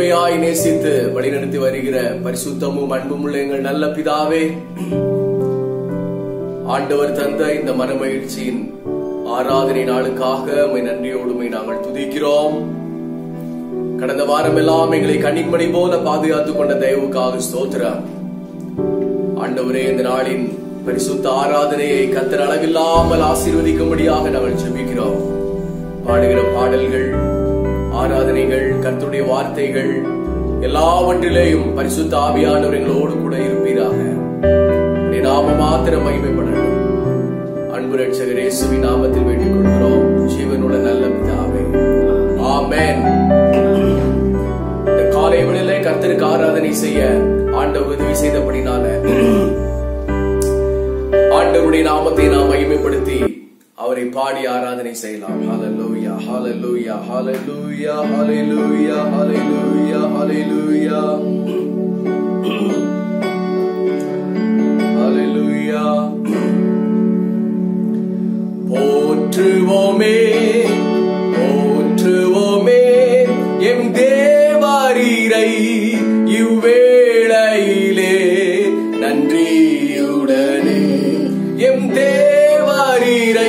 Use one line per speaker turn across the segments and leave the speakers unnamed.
உண்மையாய் நேசித்து வழிநடத்தி வருகிற பரிசுத்தமும் அன்பும் உள்ள எங்கள் நல்ல பிதாவே ஆண்டவர் தந்த இந்த மனமகிழ்ச்சியின் ஆராதனை நாளுக்காக உம்மை நன்றியோடு உம்மை நாங்கள் துதிக்கிறோம் கடந்த வாரம் எல்லாம் எங்களை கண்ணின்மணி போல பாதுகாத்துக் கொண்ட தயவுக்காக ஸ்தோத்திரம் ஆண்டவரே இந்த நாளின் பரிசுத்த ஆராதனையை கத்தர் அளவில்லாமல் ஆசீர்வதிக்கும்படியாக நாங்கள் ஜெபிக்கிறோம் பாடுகிற பாடல்கள் ஆராதனைகள் கர்த்தருடைய வார்த்தைகள் எல்லாவற்றிலேயும் பரிசுத்த ஆவியானவர் எங்களோடு கூட இருப்பீராக உம்முடைய நாம மாத்திரம் மகிமைப்படணும் அன்பு ரட்சகர் இயேசுவின் நாமத்தில் வேண்டிக் கொள்கிறோம் ஜீவனுள்ள நல்ல பிதாவே ஆமென் இந்த காலை வேளையிலே கர்த்தருக்கு ஆராதனை செய்ய ஆண்டவர் உதவி செய்தபடினால ஆண்டவருடைய நாமத்தை நாம் மகிமைப்படுத்தி அவரை பாடி ஆராதனை செய்யலாம் ஹalleluya ஹalleluya ஹalleluya ஹalleluya ஹalleluya ஹalleluya ஹalleluya போற்றுவோமே போற்றுவோமே எம் தேவாரீரை இவ்வேளையிலே நன்றியுடனே எம் தேவாரீரை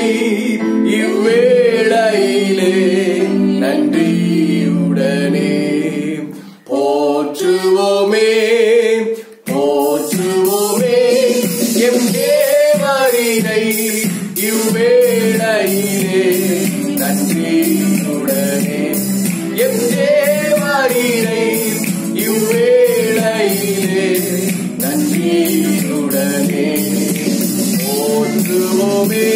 இவ்வேளையிலே நன்றியுடனே போற்றுவோமே போற்றுவோமே எம் தேவரினை இவ்வேளையிலே நன்றியுடனே எம் தேவரினை இவ்வேளையிலே நன்றியுடனே போற்றுவோமே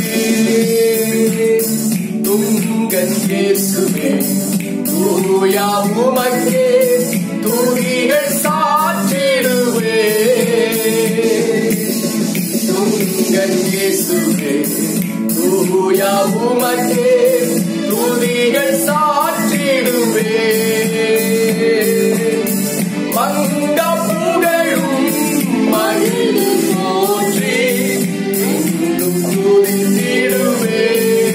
துங்கன் இயேசுவே தூயா உமக்கே துதிகள் சாற்றிடுவே துங்கன் இயேசுவே தூயா உமக்கே துதிகள் சாற்றிடுவே மங்க புகழும் மகிழ் போற்றி இன்னும் துதித்திடுவே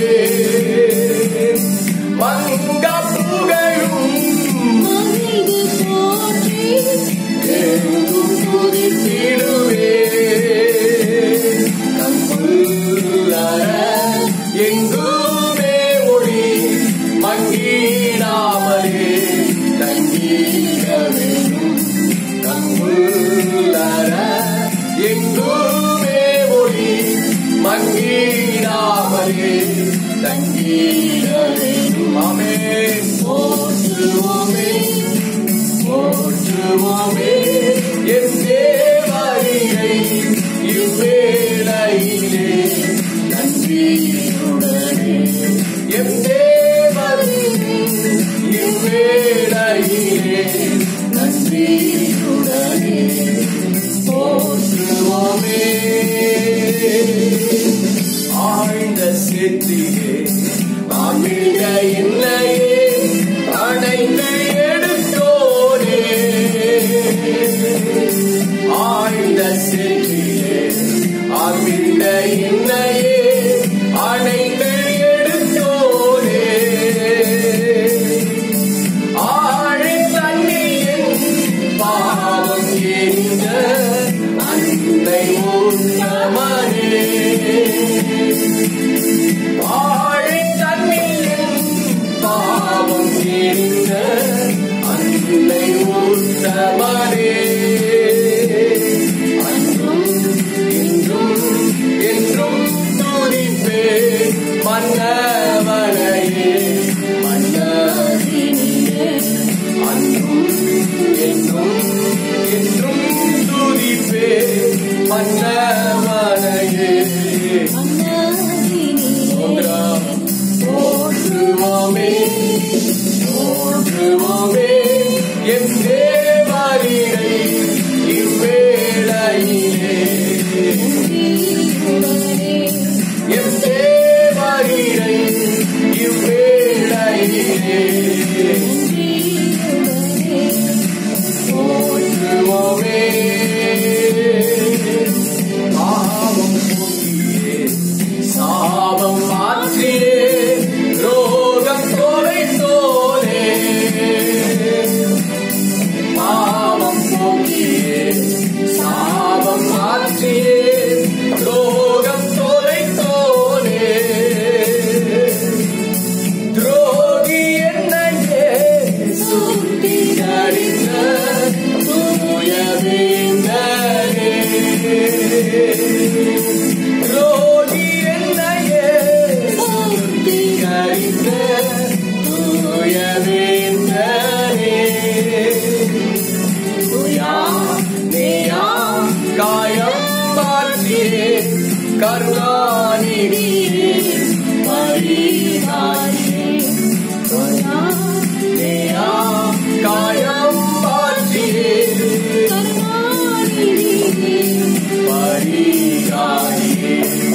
மங்க புகழும்
மகிழ்ந்து போற்றி
எங்கும் துதித்திடுவே கண்புல்லற எங்குமே ஒளி மங்கிடாமலே தங்கிட வேண்டும் கண்புல்லற எங்குமே ஒளி மங்கிடாமலே தங்கிட வேண்டும் ஆமென் போற்றுவோமே போற்றுவோமே என் தேவரிகை இவ்வேளையிலே நன்றியுடனே என் தேவரிகை இவ்வேளையிலே நன்றியுடனே போற்றுவோமே ஆழ்ந்த சேத்திலே அமிழ்ந்த இல்லையே அணைந்து எடுத்தோனே ஆழ்ந்த சேத்திலே அமிழ்ந்த இல்லையே அணைந்து எடுத்தோனே ஆழி தண்ணியின் பாவம் என்ற அன்பை உன்னமனே ஆழி தண்ணியின் பாவம் என்ற அன்பை உன்னமனே அன்றும் இன்றும் என்றும் ரோகி என்னையே கரித்த தூய வேந்தனே துயா நேயா காயம் மாற்றியே கருணாநிதியே பரிதாயே நேயா காயம் மாற்றியே பரிதாயே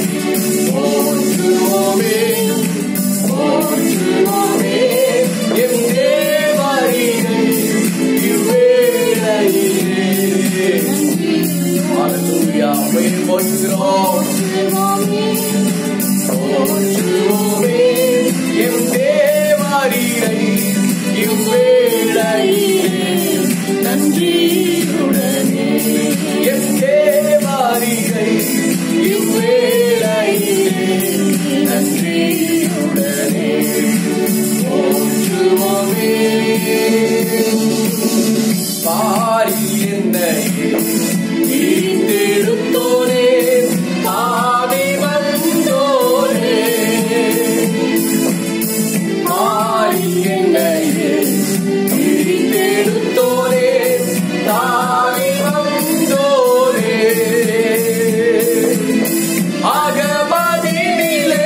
போற்றுவோமே போற்றுவோமே என் தேவரினை இவ்வேளையிலே ஹalleluya உம்மை போற்றுகிறோம் போற்றுவோமே என் தேவரினை இவ்வேளையிலே நன்றியுடனே என் தேவரினை இவ்வேளையிலே நன்றியுடனே போற்றுவோமே பாரி என்னையே மீட்டெடுத்தோனே தாவி வந்தோனே பாரி என்னையே மீட்டெடுத்தோனே தாவி வந்தோனே அகமதினிலே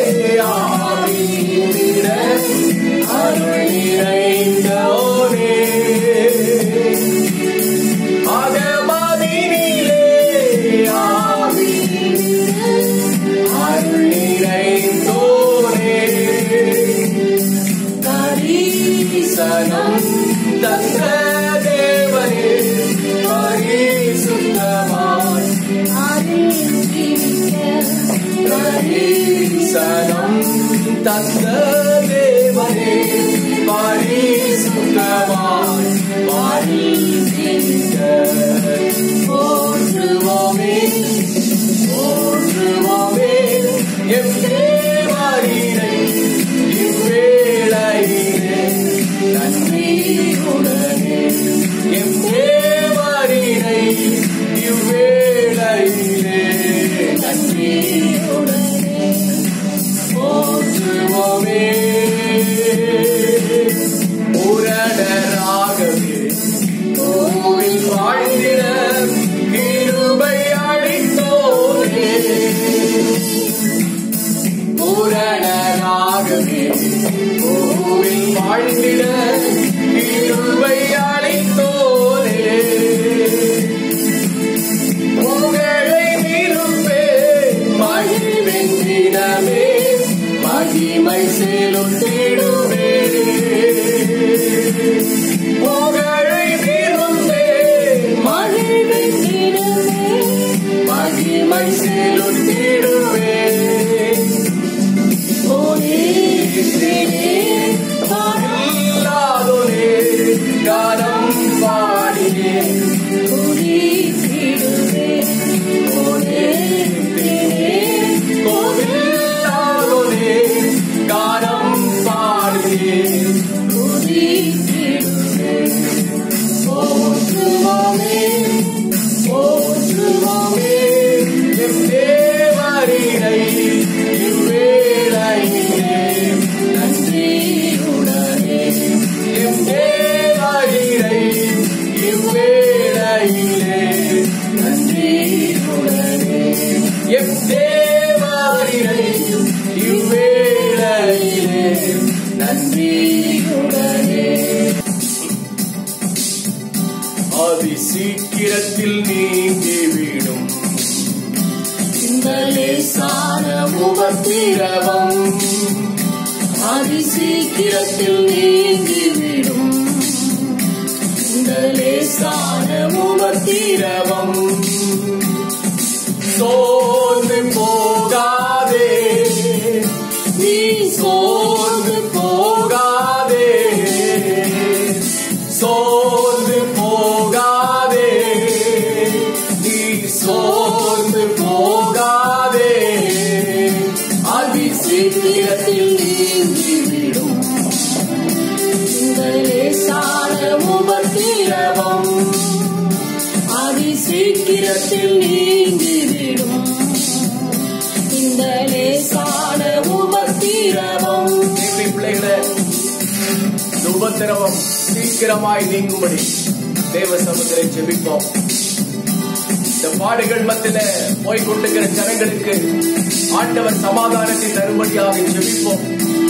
ஆவியிட அருள் நிறைந்தோனே அகமதினிலே ஆவியிட அருள் நிறைந்தோனே கரீசனம் தந்த தேவனே பரிசுத்தமாய் கரீசனம் தந்த தேவனே பரிசுத்தமாய் பரிசுத்த போற்றுவோமே போற்றுவோமே எம் தேவரினை இவ்வேளையிலே நன்றியுடனே எம் தேவரினை இவ்வேளையிலே நன்றியுடனே போற்றுவோமே உரணராகவே கோவில் வாழ்ந்திட கிருபை அளித்தோனே பூரணராகவே கோவில் வாழ்ந்திட கிருபை அளித்தோனே புகழை நிருப்பே மகிழ்வென்றிடமே மகிமை செலுத்திடுவே புகழை நிருப்பே மகிமை செலுத்திடுவே இல்லாதோனே காலம் பாடியே கோவில்லாதோனே காலம் பாடியே போற்றுவோமே போற்றுவோமே எம் தேவரினை இவ்வேளையிலே நன்றியுடனே எம் தேவரினை இவ்வேளையிலே நன்றியுடனே எம் தேவரினை இவ்வேளையிலே நன்றியுடனே அதி சீக்கிரத்தில் நீங்கிவிடும் இந்த லேசான உபத்திரவம் அதி சீக்கிரத்தில் நீங்கிவிடும் இந்த லேசான உபத்திரவம் சோர்ந்து போகாதே நீ சோர்ந்து போகாதே சோர்ந்து போகாதே நீ சோர்ந்து போகாதே அதி சீக்கிரத்தில் நீங்கிவிடும் இந்த லேசான உபத்திரவம் அதி
சீக்கிரத்தில் நீங்கிவிடும் இந்த லேசான உபத்திரவம்
தேவி பிள்ளைகளே இந்த உபத்திரவம் சீக்கிரமாய் நீங்கும்படி தேவ சமுதிரை ஜெபிப்போம் இந்த பாடுகள் மத்தியில போய் கொண்டிருக்கிற ஜனங்களுக்கு ஆண்டவர் சமாதானத்தை தரும்படியாக ஜெபிப்போம்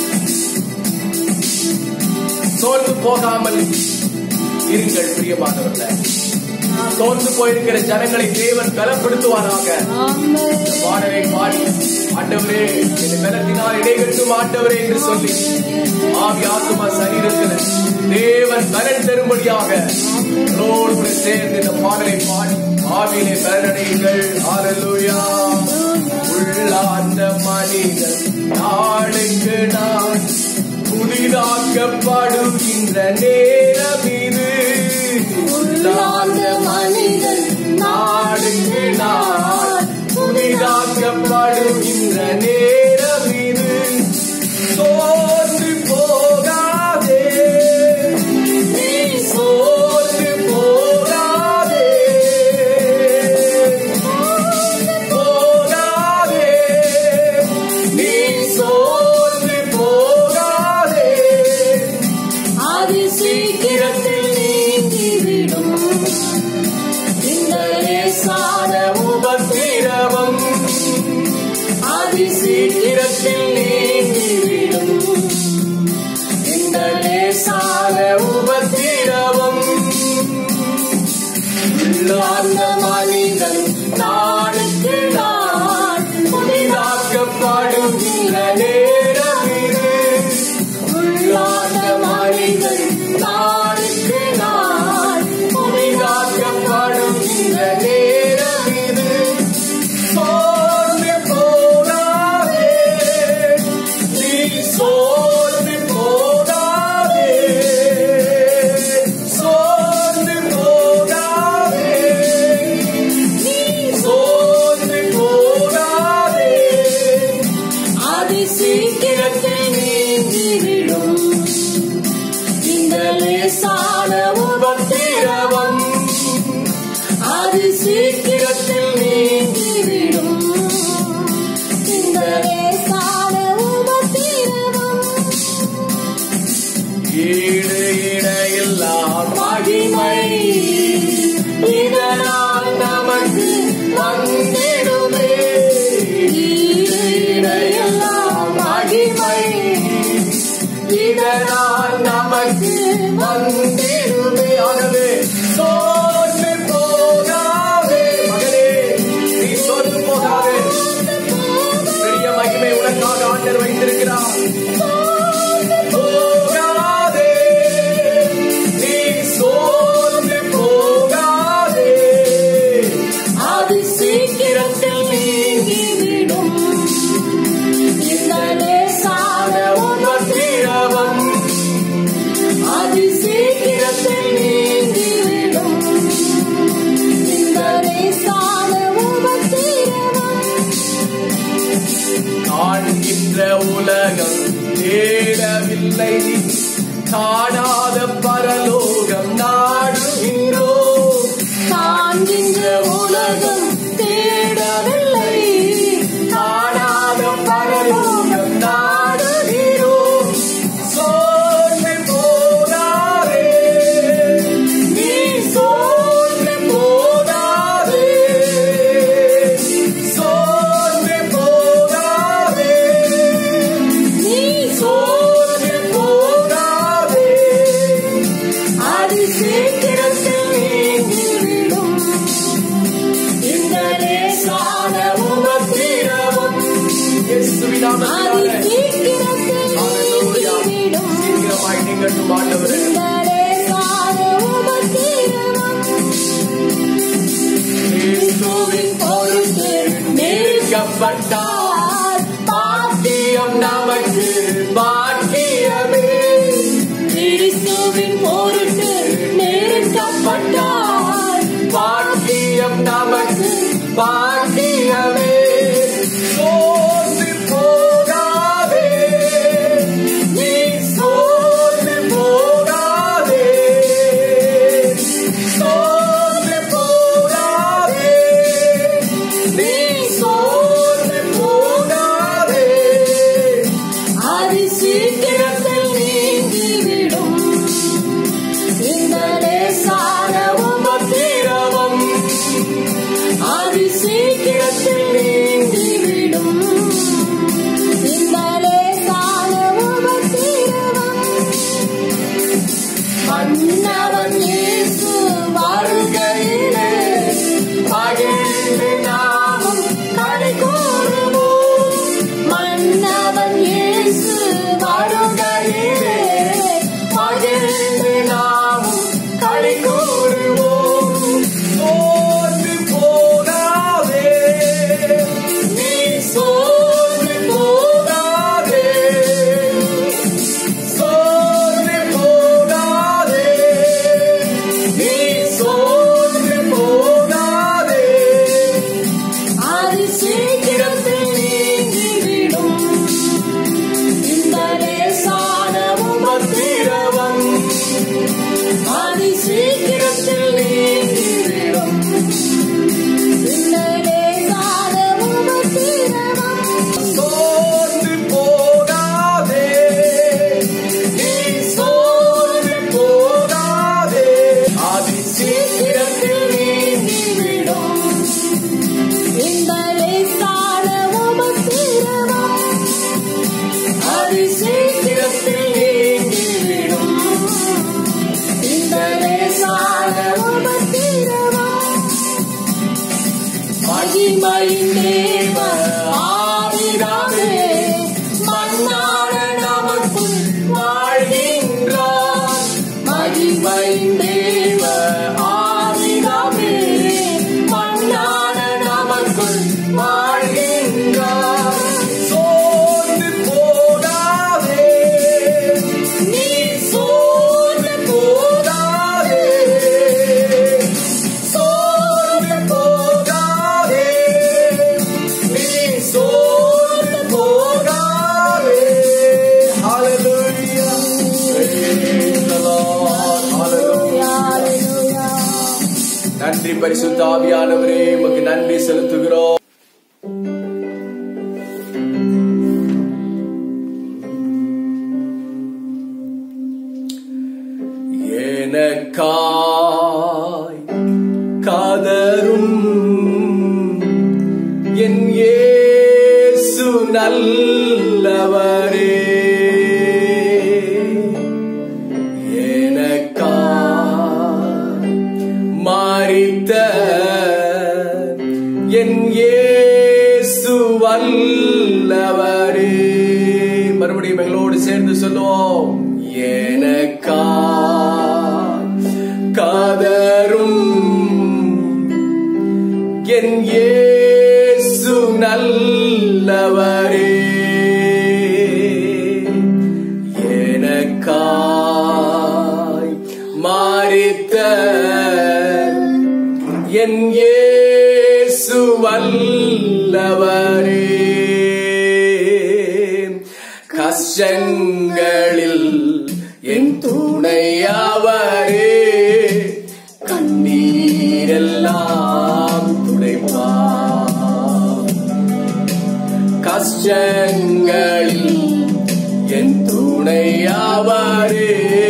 சோர்ந்து போகாமல் இருங்கள் பிரியமானவர்களே சோர்ந்து போயிருக்கிற ஜனங்களை தேவன் பலப்படுத்துவாராக
ஆமென்.
பாடலை பாடி ஆண்டவரே என்னை பலத்தினால் இடைகட்டும் ஆண்டவரே என்று சொல்லி ஆவி ஆத்துமா சரீரத்தில் தேவன் பலன் தரும்படியாக உங்களோடு கூட சேர்ந்து இந்த பாடலை பாடி ஆவியிலே பலனடையுங்கள் ஹalleluya உள்ளார்ந்த மனிதன் நாளுக்கு நாள் புதிதாக்கப்படுகின்ற நேரம் இது
உள்ளார்ந்த மனிதன்
நாளுக்கு நாள் புதிதாக்கப்படுகின்ற நேரம் இது சோர்ந்து போகாதே நீ சோர்ந்து போகாதே போகாதே நீ சோர்ந்து போகாதே
அது சீக்கிரத்தில் நீங்கிவிடும் இந்த லேசான
உபத்திரவம்
அது சீக்கிரத்தில் நீங்கிவிடும்
இந்த லேசான உபத்திரவம் இல்லாத மனிதன் நாளுக்கு நாள் புதிதாக்கப்படுகிற நேரம் இது உள்ளாத மனிதன் நாளுக்கு நாள் புதிதாக்கப்படுகிற நேரம் இது சோர்ந்து போகாதே நீ சோர்ந்து போகாதே சோர்ந்து போகாதே நீ சோர்ந்து போகாதே
அது சீக்கிரத்தில் நீங்கிவிடும் இந்த லேசான
உபத்திரவம்
அது சீக்கிரத்தில் நீங்கிவிடும் இந்த லேசான உபத்திரவம்
ஈடு இணையெல்லாம் மகிமை இதனால் நமக்கு வந்திடுமே ஈடு இணையெல்லாம் மகிமை இதனால் நமக்கு வந்திடுமே ஆகவே சோர்ந்து போகாதே மகளே நீ சோர்ந்து போகாதே பெரிய மகிமை உனக்காக ஆண்டர் வைத்திருக்கிறார் போகாதே நீ சோர்ந்து போகாதே
அது சீக்கிரத்தில் நீங்கிவிடும் இந்த லேசான
உபத்திரவம்
அது சீக்கிரத்தில் நீங்கிவிடும் இந்த லேசான உபத்திரவம்
காண்கின்ற உலகம் தேடவில்லை காணாத பரலோகம் நாடுகின்றோம்
காண்கின்ற உலகம் தேடவில்லை
காணாத பரலோகம் நாடுகிறோம் சோர்ந்து போகாதே நீ சோர்ந்து போகாதே சோர்ந்து போகாதே
நீ
சோர்ந்து போகாதே
அது சீக்கிரத்தில் நீங்கிவிடும் இந்த லேசான
உபத்திரவம் இயேசுவின்
அது
நாமத்தினாலே
சீக்கிரத்தில்
ஹalleluya
நீங்கிவிடும்
சீக்கிரமாய் நீங்கட்டும் ஆண்டவரே
இந்த லேசான உபத்திரவம்
கிறிஸ்துவின் பொருட்டு நெருக்கப்பட்டார் பாக்கியம் நமக்கு பாக்கியமே
கிறிஸ்துவின் பொருட்டு நெருக்கப்பட்டார்
பாக்கியம் நமக்கு பாக்கியமே சோர்ந்து போகாதே நீ சோர்ந்து போகாதே சோர்ந்து போகாதே
மகிமையின் தேவ ஆவிதாமே மன்னான நமக்குள் வாழ்கின்றார் மகிமையின் தேவ ஆவிதாமே மன்னான நமக்குள் வாழ்கின்றார்
சோர்ந்து போகாதே
நீ சோர்ந்து
போகாதே சோர்ந்து போகாதே நீ சோர்ந்து போகாதே Hallelujah. Praise the Lord. Hallelujah.
Hallelujah.
நன்றி பரிசுத்த ஆவியானவரே உமக்கு நன்றி செலுத்துகிறோம் எனக்காய் காதரும் என் இயேசு நல்லவரே எனக்காய் மாறித்த என் இயேசு வல்லவரே மறுபடியும் எங்களோடு சேர்ந்து சொல்லுவோம் எனக்கா காதரும் என் இயேசு நல்லவரே எனக்காய் மாறித்த என் இயேசு வல்லவரே கஷ்டங்களில் என் துணையவரே கண்ணீரெல்லாம் துடைப்பார் கஷ்டங்களில் என் துணையவரே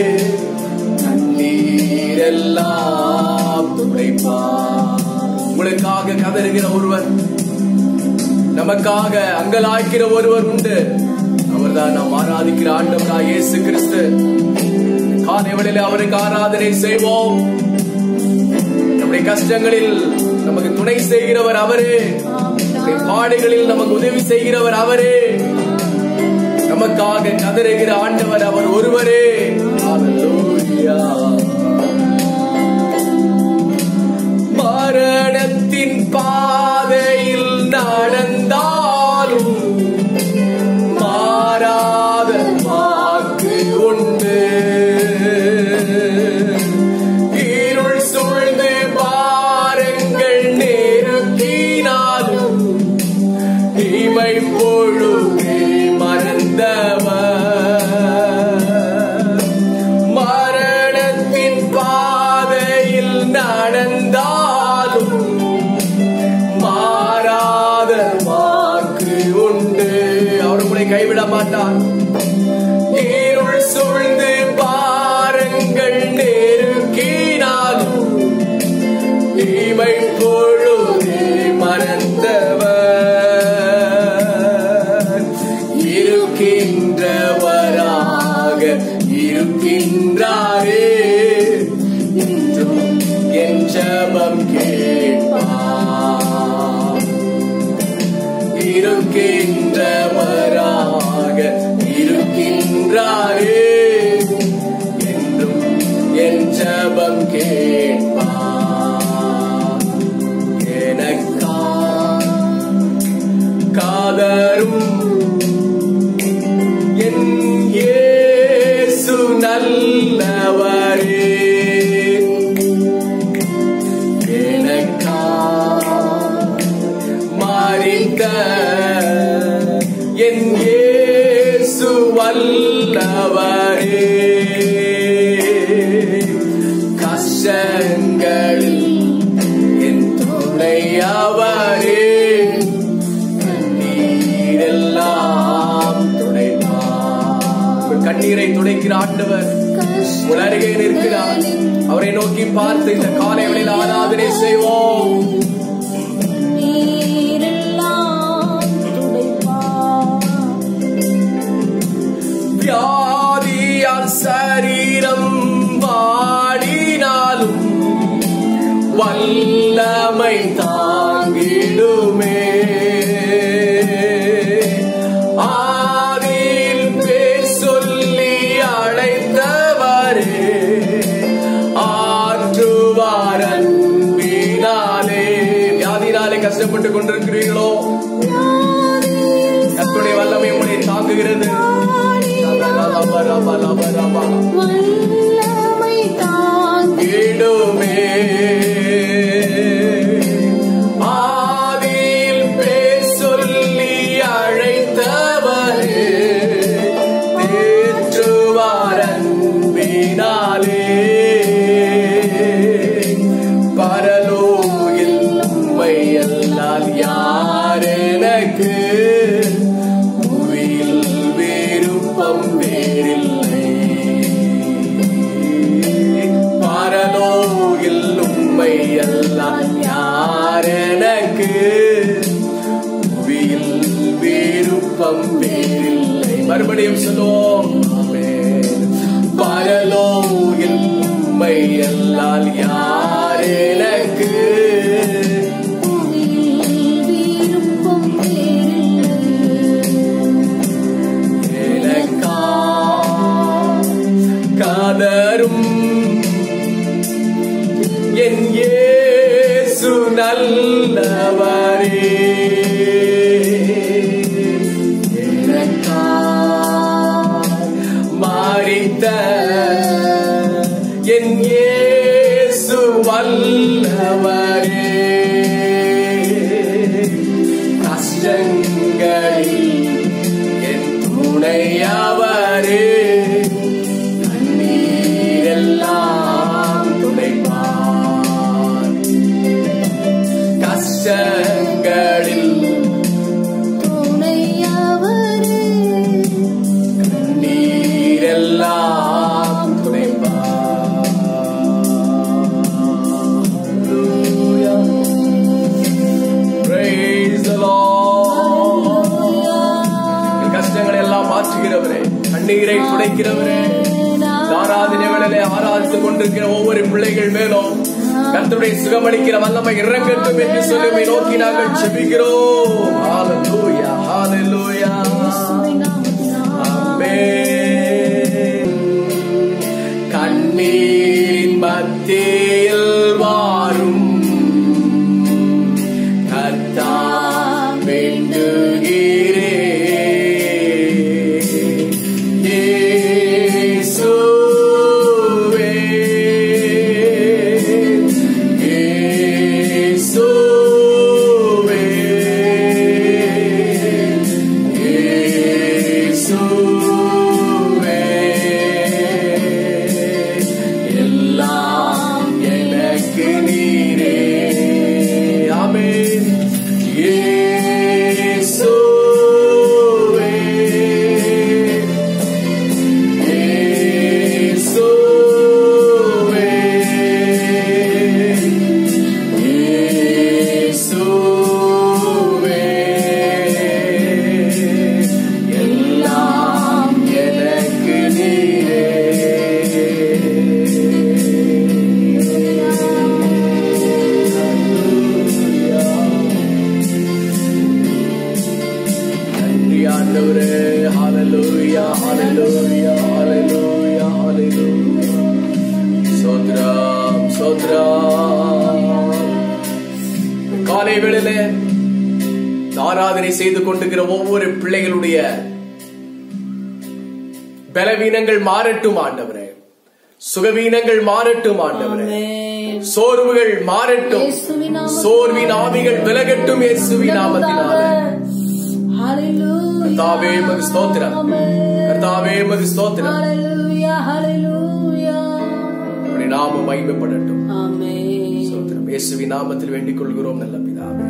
கண்ணீரெல்லாம் துடைப்பார் உங்களுக்காக கதறுகிற ஒருவர் நமக்காக அங்கலாய்க்கிற ஒருவர் உண்டு அவர்தான் நாம் ஆராதிக்கிற ஆண்டவராய் இயேசு கிறிஸ்து காலை வேளையிலே அவருக்கு ஆராதனை செய்வோம் நம்முடைய கஷ்டங்களில் நமக்கு துணை செய்கிறவர் அவரே நம்முடைய பாடுகளில் நமக்கு உதவி செய்கிறவர் அவரே நமக்காக கதறுகிற ஆண்டவர் அவர் ஒருவரே Hallelujah. மரணத்தின் பாதையில் நடந்தாலும் மாறாத வாக்கு உண்டு இருள் சூழ்ந்து பாருங்கள் நெருக்கினாலும் இமை பொழுதே மறந்தவர் மரணத்தின் பாதையில் நடந்தாலும் மாறாத வாக்கு உண்டு அவர் உங்களை கைவிட மாட்டார் இருள் சூழ்ந்து பாருங்கள் நெருக்கினாலும் இமை பொழுதே மறந்தவர் இருக்கின்றவராக இருக்கின்றாரே என்றும் என் ஜபம் கேட்பார் இருக்கின்றவராக இருக்கின்றாரே என்றும் என் ஜபம் கேட்பார் எனக்கா காதரும் என் இயேசு நல்லவரே எனக்கா மாறித்த என் இயேசு வல்லவரே கஷ்டங்களில் என் துணையவரே கண்ணீரெல்லாம் துடைப்பார் உங்கள் கண்ணீரை துடைக்கிற ஆண்டவர் உங்கள் அருகே நிற்கிறார் அவரை நோக்கி பார்த்து இந்த காலை வேளையில் ஆராதனை செய்வோம்
நீரெல்லாம் துடைப்பார்
வியாதியால் சரீரம் வாடினாலும் வல்லமை தாங்கிடுவார் கஷ்டப்பட்டு கொண்டிருக்கிறீர்களோ கத்துடைய வல்லமை உங்களை தாங்குகிறது ரபா, ரபா, ரபா, ரபா.
வல்லமை தாங்கி
இடுமே ஆதியில் பேர் சொல்லி அழைத்தவரே தேற்றுவார் அன்பினாலே பரலோகில் உம்மை அல்லால் யார் எனக்கு புவியில் விருப்பம் வேறில்லை பரலோகில் உம்மை அல்லால் யார் எனக்கு புவியில் விருப்பம் வேறில்லை மறுபடியும் சொல்லுவோம் ஆமென். பரலோகில் உம்மை அல்லால் யார் எனக்கு
விருப்பம் வேறில்லை
எனக்கா காதரும் என் இயேசு நல்லவரே எனக்கா மாறித்த என் இயேசு வல்லவரே கஷ்டங்களில் என் துணையவரே கண்ணீரெல்லாம் துடைப்பார் கஷ்டங்களில்
துணையவரே
நீரெல்லாம் துடைப்பார் Praise the Lord. என் கஷ்டங்களை எல்லாம் மாற்றுகிறவரே கண்ணீரை துடைக்கிறவரே இந்த ஆராதனை வேளையிலே ஆராதித்துக் கொண்டிருக்கிற ஒவ்வொரு பிள்ளைகள் மேலும் கர்த்தருடைய சுகமளிக்கிற வல்லமை இறங்கட்டும் என்று சொல்லி உம்மை நோக்கி நாங்கள் செபிக்கிறோம் Hallelujah, hallelujah. ஆமென். கண்ணீரின் மத்தியில் வாரும் கர்த்தா வேண்டுகிறே இயேசுவே இயேசுவே இயேசுவே எல்லாம் எனக்கு நீரே ஆமென் இயேசுவே இயேசுவே இயேசுவே எல்லாம் எனக்கு நீரே நன்றி ஆண்டவரே ஹalleluya ஹalleluya ஹalleluya ஹalleluya சோத்ரம் சோத்ரம் காலை வேளையிலே இந்த ஆராதனை செய்து கொண்டிருக்கிற ஒவ்வொரு பிள்ளைகளுடைய பலவீனங்கள் மாறட்டும் ஆண்டவரே சுகவீனங்கள் மாறட்டும் ஆண்டவரே
ஆமென்.
சோர்வுகள் மாறட்டும்
இயேசுவின் நாமத்தினாலே.
சோர்வின் ஆவிகள் விலகட்டும் இயேசுவின் நாமத்தினாலே
Hallelujah.
கர்த்தாவே உமக்கு ஸ்தோத்திரம்
ஆமென்.
கர்த்தாவே உமக்கு ஸ்தோத்திரம்
Hallelujah, hallelujah.
உம்முடைய நாமம் மகிமைப்படட்டும்
ஆமென்.
ஸ்தோத்திரம் இயேசுவின் நாமத்தில் வேண்டிக் கொள்கிறோம் நல்ல பிதாவே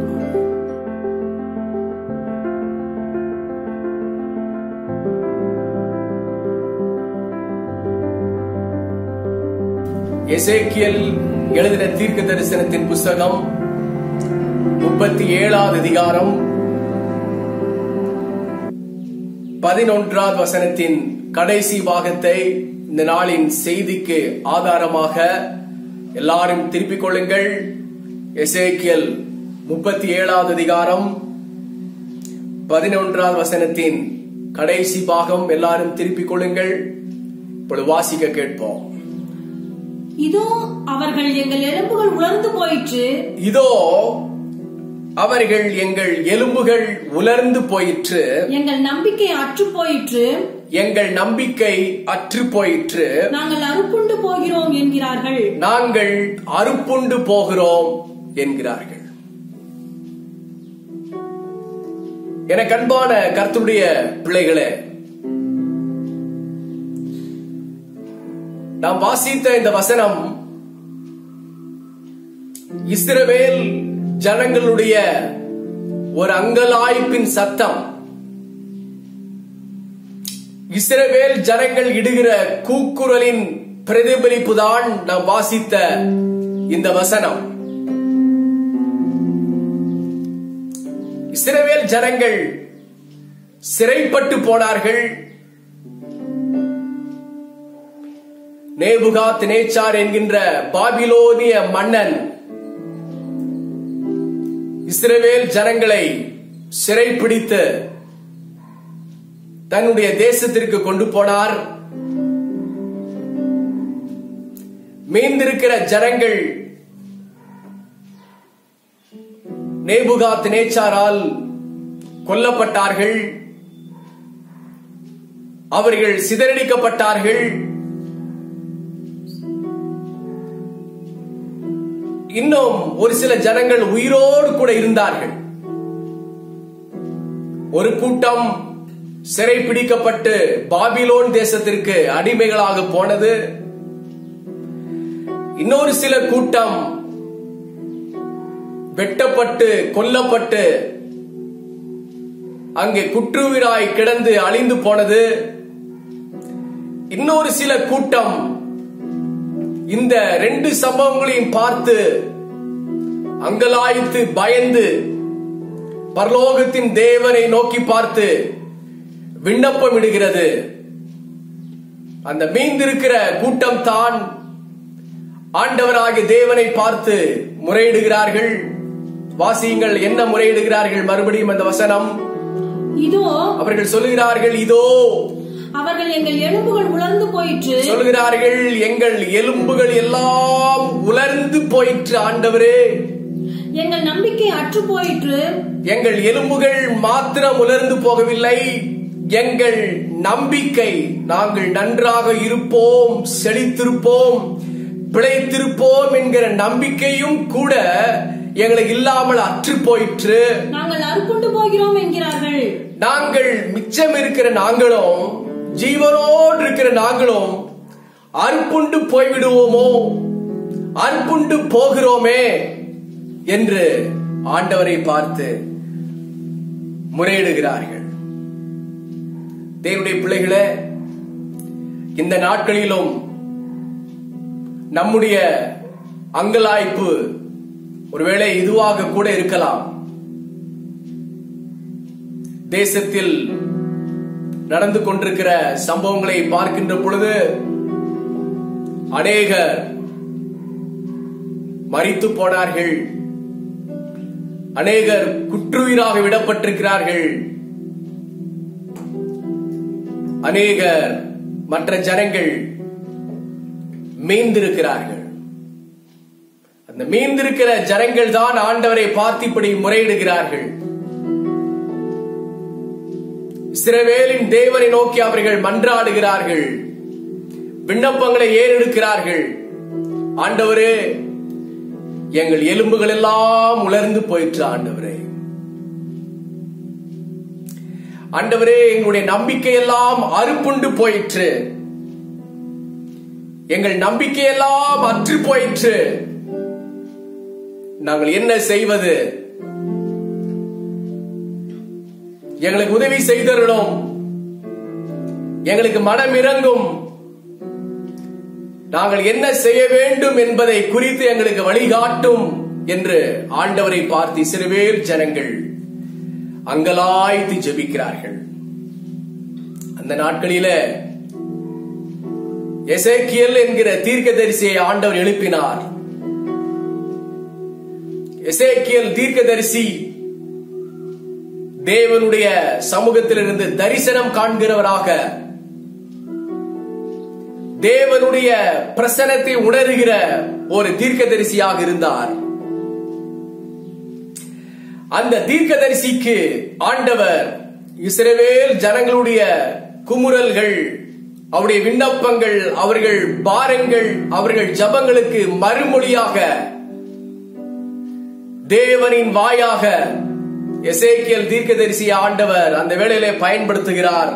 எசேக்கியல் எழுதின தீர்க்க தரிசனத்தின் புஸ்தகம் முப்பத்தி ஏழாவது அதிகாரம் பதினொன்றாவது வசனத்தின் கடைசி பாகத்தை இந்த நாளின் செய்திக்கு ஆதாரமாக எல்லாரும் திருப்பிக் கொள்ளுங்கள் எசேக்கியல் முப்பத்தி ஏழாவது அதிகாரம் பதினொன்றாவது வசனத்தின் கடைசி பாகம் எல்லாரும் திருப்பிக் கொள்ளுங்கள் இப்பொழுது வாசிக்க கேட்போம்
இதோ அவர்கள் எங்கள் எலும்புகள் உலர்ந்து போயிற்று
இதோ அவர்கள் எங்கள் எலும்புகள் உலர்ந்து போயிற்று
எங்கள் நம்பிக்கை அற்று போயிற்று
எங்கள் நம்பிக்கை அற்று போயிற்று
நாங்கள் அறுப்புண்டு போகிறோம் என்கிறார்கள்
நாங்கள் அறுப்புண்டு போகிறோம் என்கிறார்கள் எனக்கு அன்பான கர்த்தருடைய பிள்ளைகளே நாம் வாசித்த இந்த வசனம் இஸ்ரவேல் ஜனங்களுடைய ஒரு அங்கலாய்ப்பின் சத்தம் இஸ்ரவேல் ஜனங்கள் இடுகிற கூக்குரலின் பிரதிபலிப்பு தான் நாம் வாசித்த இந்த வசனம் இஸ்ரவேல் ஜனங்கள் சிறைப்பட்டு போனார்கள் நேபுகாத் நேச்சார் என்கின்ற பாபிலோனிய மன்னன் இஸ்ரவேல் ஜனங்களை சிறைப்பிடித்து தன்னுடைய தேசத்திற்கு கொண்டு போனார் மீந்திருக்கிற ஜனங்கள் நேபுகாத் நேச்சாரால் கொல்லப்பட்டார்கள் அவர்கள் சிதறடிக்கப்பட்டார்கள் இன்னும் ஒரு சில ஜனங்கள் உயிரோடு கூட இருந்தார்கள் ஒரு கூட்டம் சிறை பிடிக்கப்பட்டு பாபிலோன் தேசத்திற்கு அடிமைகளாக போனது இன்னொரு சில கூட்டம் வெட்டப்பட்டு கொல்லப்பட்டு அங்கே குற்றுயிராய் கிடந்து அழிந்து போனது இன்னொரு சில கூட்டம் இந்த ரெண்டு சம்பவங்களையும் பார்த்து அங்கலாய்த்து பயந்து பரலோகத்தின் தேவனை நோக்கி பார்த்து விண்ணப்பம் இடுகிறது அந்த மீந்திருக்கிற கூட்டம் தான் ஆண்டவராகிய தேவனை பார்த்து முறையிடுகிறார்கள் வாசியுங்கள் என்ன முறையிடுகிறார்கள் மறுபடியும் அந்த வசனம்
இதோ
அவர்கள் சொல்லுகிறார்கள் இதோ
அவர்கள் எங்கள் எலும்புகள் உலர்ந்து போயிற்று
சொல்லுகிறார்கள் எங்கள் எலும்புகள் எல்லாம் உலர்ந்து போயிற்று ஆண்டவரே
எங்கள் நம்பிக்கை அற்று போயிற்று
எங்கள் எலும்புகள் மாத்திரம் உலர்ந்து போகவில்லை எங்கள் நம்பிக்கை நாங்கள் நன்றாக இருப்போம் செழித்திருப்போம் பிழைத்திருப்போம் என்கிற நம்பிக்கையும் கூட எங்களுக்கு இல்லாமல் அற்று போயிற்று
நாங்கள் அறுப்புண்டு போகிறோம் என்கிறார்கள்
நாங்கள் மிச்சம் இருக்கிற நாங்களும் ஜீவனோடு இருக்கிற நாங்களும் அற்புண்டு போய்விடுவோமோ அற்புண்டு போகிறோமே என்று ஆண்டவரை பார்த்து முறையிடுகிறார்கள் தேவனுடைய பிள்ளைகளே இந்த நாட்களிலும் நம்முடைய அங்கலாய்ப்பு ஒருவேளை இதுவாக கூட இருக்கலாம் தேசத்தில் நடந்து கொண்டிருக்கிற சம்பவங்களை பார்க்கின்ற பொழுது அநேகர் மரித்து போனார்கள் அநேகர் குற்றுயிராக விடப்பட்டிருக்கிறார்கள் அநேகர் மற்ற ஜனங்கள் மீந்திருக்கிறார்கள் அந்த மீந்திருக்கிற ஜனங்கள் தான் ஆண்டவரை பார்த்து இப்படி முறையிடுகிறார்கள் இஸ்ரவேலின் தேவனை நோக்கி அவர்கள் மன்றாடுகிறார்கள் விண்ணப்பங்களை ஏறெடுக்கிறார்கள் ஆண்டவரே எங்கள் எலும்புகள் எல்லாம் உலர்ந்து போயிற்று ஆண்டவரே ஆண்டவரே எங்களுடைய நம்பிக்கை எல்லாம் அறுப்புண்டு போயிற்று எங்கள் நம்பிக்கை எல்லாம் அற்று போயிற்று நாங்கள் என்ன செய்வது எங்களுக்கு உதவி செய்தருளும் எங்களுக்கு மனம் இறங்கும் நாங்கள் என்ன செய்ய வேண்டும் என்பதை குறித்து எங்களுக்கு வழிகாட்டும் என்று ஆண்டவரை பார்த்து சிறுவேர் ஜனங்கள் அங்கலாய்த்து ஜெபிக்கிறார்கள் அந்த நாட்களில எசேக்கியல் என்கிற தீர்க்கதரிசியை ஆண்டவர் எழுப்பினார் எசேக்கியல் தீர்க்கதரிசி தேவனுடைய சமூகத்திலிருந்து தரிசனம் காண்கிறவராக தேவனுடைய பிரசனத்தை உணர்கிற ஒரு தீர்க்கதரிசியாக இருந்தார் அந்த தீர்க்கதரிசிக்கு ஆண்டவர் இஸ்ரவேல் ஜனங்களுடைய குமுறல்கள் அவருடைய விண்ணப்பங்கள் அவர்கள் பாரங்கள் அவர்கள் ஜபங்களுக்கு மறுமொழியாக தேவனின் வாயாக எசேக்கியல் தீர்க்கதரிசி ஆண்டவர் அந்த வேளையிலே பயன்படுத்துகிறார்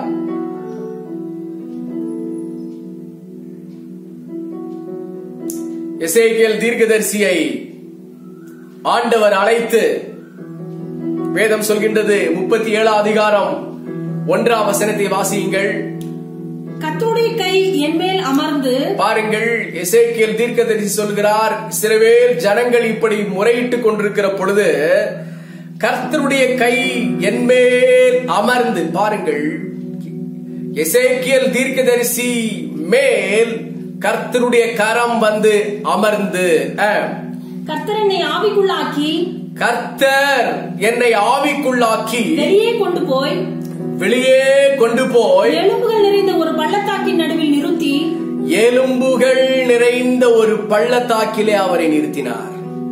எசேக்கியல் தீர்க்கதரிசியை ஆண்டவர் அழைத்து வேதம் சொல்கின்றது முப்பத்தி ஏழாம் அதிகாரம் ஒன்றாம் வசனத்தை வாசியுங்கள்
கர்த்தருடைய கை என் மேல் அமர்ந்து
பாருங்கள் எசேக்கியல் தீர்க்கதரிசி சொல்கிறார் சிறுவேல் ஜனங்கள் இப்படி முறையிட்டுக் கொண்டிருக்கிற பொழுது கர்த்தருடைய கை என்மேல் அமர்ந்து பாருங்கள் எசேக்கியல் தீர்க்கதரிசி மேல் கர்த்தருடைய கரம் வந்து அமர்ந்து அஹ்,
கர்த்தர் என்னை ஆவிக்குள்ளாக்கி
கர்த்தர் என்னை ஆவிக்குள்ளாக்கி
வெளியே கொண்டு போய்
வெளியே கொண்டு போய்
எலும்புகள் நிறைந்த ஒரு பள்ளத்தாக்கின் நடுவில் நிறுத்தி
எலும்புகள் நிறைந்த ஒரு பள்ளத்தாக்கிலே அவரை நிறுத்தினார்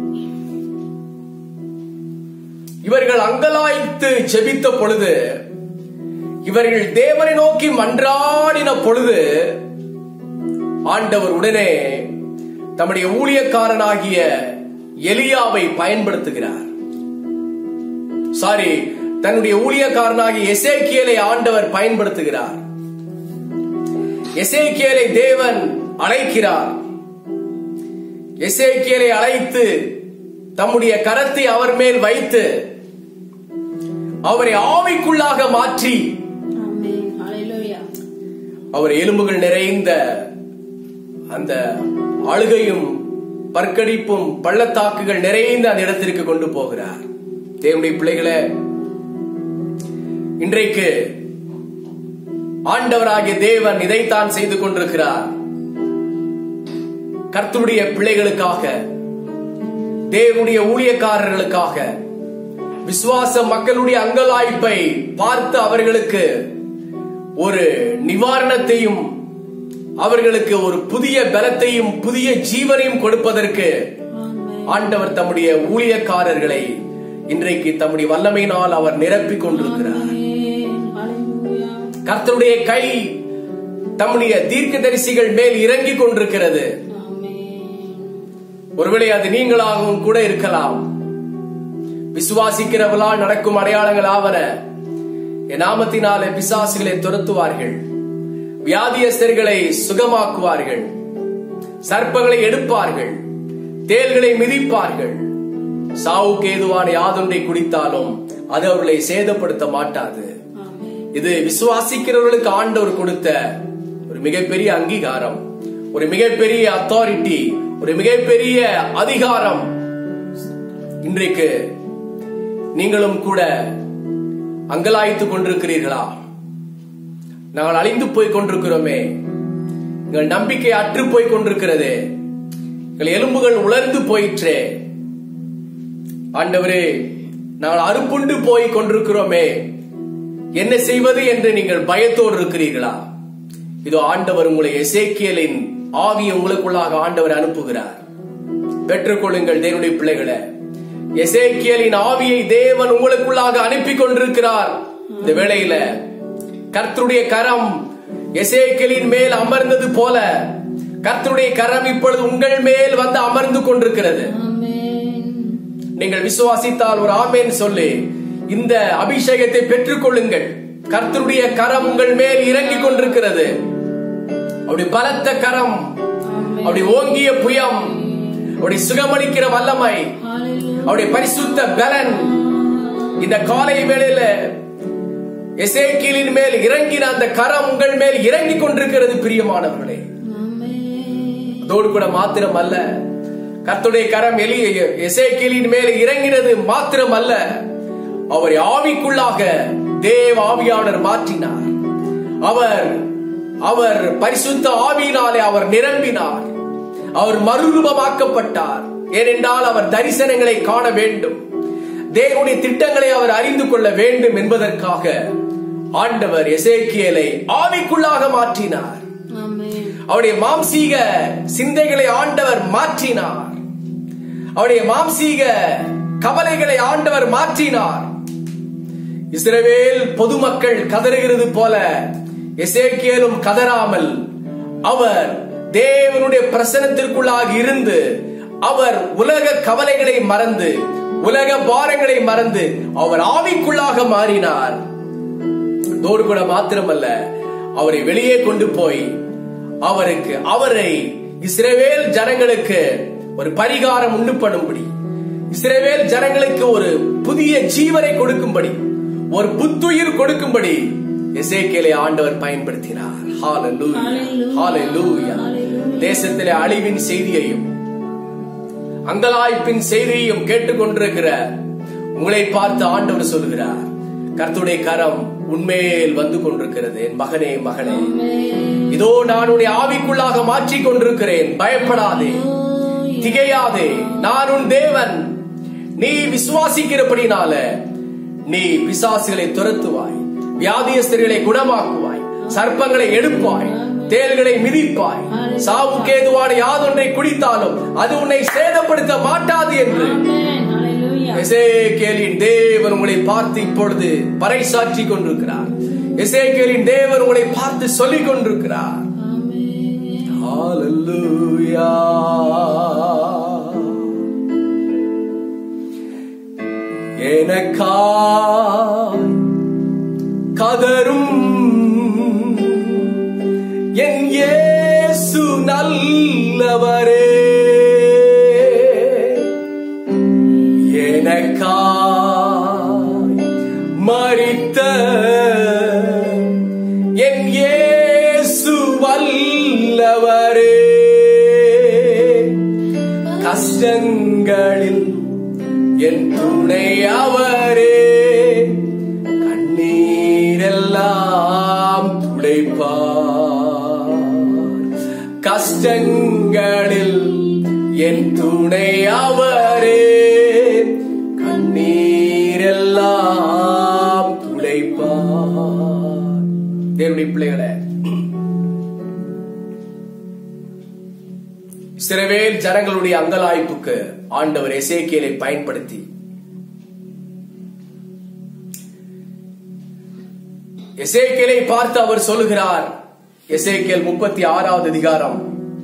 இவர்கள் அங்கலாய்த்து ஜெபித்த பொழுது இவர்கள் தேவனை நோக்கி மன்றாடின பொழுது ஆண்டவர் உடனே தம்முடைய ஊழியக்காரனாகிய எலியாவை பயன்படுத்துகிறார் சாரி தன்னுடைய ஊழியக்காரனாகிய எசேக்கியலை ஆண்டவர் பயன்படுத்துகிறார் எசேக்கியலை தேவன் அழைக்கிறார் எசேக்கியலை அழைத்து தம்முடைய கரத்தை அவர் மேல் வைத்து அவரை ஆவிக்குள்ளாக மாற்றி
ஆமென். ஹalleluya.
அவர் எலும்புகள் நிறைந்த அந்த அழுகையும் பற்கடிப்பும் பள்ளத்தாக்குகள் நிறைந்த அந்த இடத்திற்கு கொண்டு போகிறார் தேவனுடைய பிள்ளைகளே இன்றைக்கு ஆண்டவராகிய தேவன் இதைத்தான் செய்து கொண்டிருக்கிறார் கர்த்தருடைய பிள்ளைகளுக்காக தேவனுடைய ஊழியக்காரர்களுக்காக விசுவாச மக்களுடைய அங்கலாய்ப்பை பார்த்து அவர்களுக்கு ஒரு நிவாரணத்தையும் அவர்களுக்கு ஒரு புதிய பலத்தையும் புதிய ஜீவனையும் கொடுப்பதற்கு
ஆமென்.
ஆண்டவர் தம்முடைய ஊழியக்காரர்களை இன்றைக்கு தம்முடைய வல்லமையினால் அவர் நிரப்பிக் கொண்டிருக்கிறார்
ஆமென். ஹalleluya.
கர்த்தருடைய கை தம்முடைய தீர்க்கதரிசிகள் மேல் இறங்கிக் கொண்டிருக்கிறது
ஆமென்.
ஒருவேளை அது நீங்களாகவும் கூட இருக்கலாம் விசுவாசிக்கிறவர்களால் நடக்கும் அடையாளங்கள் ஆவன என் நாமத்தினாலே பிசாசுகளை துரத்துவார்கள் வியாதியஸ்தர்களை சுகமாக்குவார்கள் சர்ப்பங்களை எடுப்பார்கள் தேள்களை மிதிப்பார்கள் சாவுக்கு ஏதுவான யாதொன்றை குடித்தாலும் அது அவர்களை சேதப்படுத்த மாட்டாது
ஆமென்.
இது விசுவாசிக்கிறவர்களுக்கு ஆண்டவர் கொடுத்த ஒரு மிகப்பெரிய அங்கீகாரம் ஒரு மிகப்பெரிய அத்தாரிட்டி ஒரு மிகப்பெரிய அதிகாரம் இன்றைக்கு நீங்களும் கூட அங்கலாய்த்துக் கொண்டிருக்கிறீர்களா நாங்கள் அழிந்து போய் கொண்டிருக்கிறோமே எங்கள் நம்பிக்கை அற்று போய் கொண்டிருக்கிறதே எங்கள் எலும்புகள் உலர்ந்து போயிற்றே ஆண்டவரே நாங்கள் அறுப்புண்டு போய் கொண்டிருக்கிறோமே என்ன செய்வது என்று நீங்கள் பயத்தோடு இருக்கிறீர்களா இதோ ஆண்டவர் உங்களை எசேக்கியலின் ஆவி உங்களுக்குள்ளாக ஆண்டவர் அனுப்புகிறார் பெற்றுக்கொள்ளுங்கள் தேவனுடைய பிள்ளைகளை எசேக்கியலின் ஆவியை தேவன் உங்களுக்குள்ளாக அனுப்பி கொண்டிருக்கிறார் இந்த வேளையில கர்த்தருடைய கரம் எசேக்கியலின் மேல் அமர்ந்தது போல கர்த்தருடைய கரம் இப்பொழுது உங்கள் மேல் வந்து அமர்ந்து கொண்டிருக்கிறது
ஆமென்.
நீங்கள் விசுவாசித்தால் ஒரு ஆமேன் சொல்லி இந்த அபிஷேகத்தை பெற்றுக்கொள்ளுங்கள் கர்த்தருடைய கரம் உங்கள் மேல் இறங்கிக் கொண்டிருக்கிறது அப்படி பலத்த கரம்
ஆமென்.
அப்படி ஓங்கிய புயம் அப்படி சுகமளிக்கிற வல்லமை
ஹalleluya.
அவருடைய பரிசுத்த பலன் இந்த காலை வேளையில எசேக்கியலின் மேல் இறங்கின அந்த கரம் உங்கள் மேல் இறங்கிக் கொண்டிருக்கிறது பிரியமானவர்களே
ஆமென்.
அதோடு கூட மாத்திரம் அல்ல கர்த்தருடைய கரம் எலி எசேக்கியலின் மேல் இறங்கினது மாத்திரம் அல்ல அவரை ஆவிக்குள்ளாக தேவ ஆவியாளர் மாற்றினார் அவர் அவர் பரிசுத்த ஆவியினாலே அவர் நிரம்பினார் அவர் மறுரூபமாக்கப்பட்டார் ஏனென்றால் அவர் தரிசனங்களை காண வேண்டும் தேவனுடைய திட்டங்களை அவர் அறிந்து கொள்ள வேண்டும் என்பதற்காக ஆண்டவர் எசேக்கியலை ஆவிக்குள்ளாக மாற்றினார்
ஆமென்.
அவருடைய மாம்சீக சிந்தைகளை ஆண்டவர் மாற்றினார் அவருடைய மாம்சீக கவலைகளை ஆண்டவர் மாற்றினார் இஸ்ரவேல் பொதுமக்கள் கதறுகிறது போல எசேக்கியலும் கதறாமல் அவர் தேவனுடைய பிரசனத்திற்குள்ளாக இருந்து அவர் உலக கவலைகளை மறந்து உலக பாரங்களை மறந்து அவர் ஆவிக்குள்ளாக மாறினார் அதோடு கூட மாத்திரமல்ல அவரை வெளியே கொண்டு போய் அவருக்கு அவரை இஸ்ரவேல் ஜனங்களுக்கு ஒரு பரிகாரம் உண்டு பண்ணும்படி இஸ்ரவேல் ஜனங்களுக்கு ஒரு புதிய ஜீவனை கொடுக்கும்படி ஒரு புத்துயிர் கொடுக்கும்படி எசேக்கியலை ஆண்டவர் பயன்படுத்தினார் ஹalleluya ஹalleluya தேசத்திலே அழிவின் செய்தியையும் அங்கலாய்ப்பின் செய்தியையும் கேட்டுக்கொண்டிருக்கிற உங்களை பார்த்து ஆண்டவர் சொல்கிறார் கர்த்துடைய கரம் உன்மேல் வந்து கொண்டிருக்கிறது என் மகனே மகனே இதோ நான் உன்னை ஆவிக்குள்ளாக மாற்றிக் கொண்டிருக்கிறேன் பயப்படாதே திகையாதே நான் உன் தேவன் நீ விசுவாசிக்கிறபடினால நீ பிசாசுகளை துரத்துவாய் வியாதியஸ்தர்களை குணமாக்குவாய் சர்ப்பங்களை எடுப்பாய் தேல்களை மிதிப்பாய் சாவுக்கு ஏதுவான யாதொன்றை குடித்தாலும் அது உன்னை சேதப்படுத்த மாட்டாது என்று
ஆமென் ஹalleluya
எசேக்கியேலின் தேவன் உங்களை பார்த்து இப்பொழுது பறைசாற்றி கொண்டிருக்கிறார் எசேக்கியேலின் தேவன் உங்களை பார்த்து சொல்லிக் கொண்டிருக்கிறார்
ஆமென்
ஹalleluya எனக்காய் கதரும் என் இயேசு நல்லவரே எனக்காய் மரித்த என் இயேசு வல்லவரே கஷ்டங்களில் என் துணை அவரே கண்ணீரெல்லாம் துடைப்பார் கஷ்டங்களில் என் துணை அவரே கண்ணீரெல்லாம் துடைப்பார் தேவனுடைய பிள்ளைகளே சிறவேல் ஜனங்களுடைய அங்கலாய்ப்புக்கு ஆண்டவர் எசேக்கியலை பயன்படுத்தி எசேக்கியலை பார்த்து அவர் சொல்லுகிறார் எசேக்கியல் முப்பத்தி ஆறாவது அதிகாரம்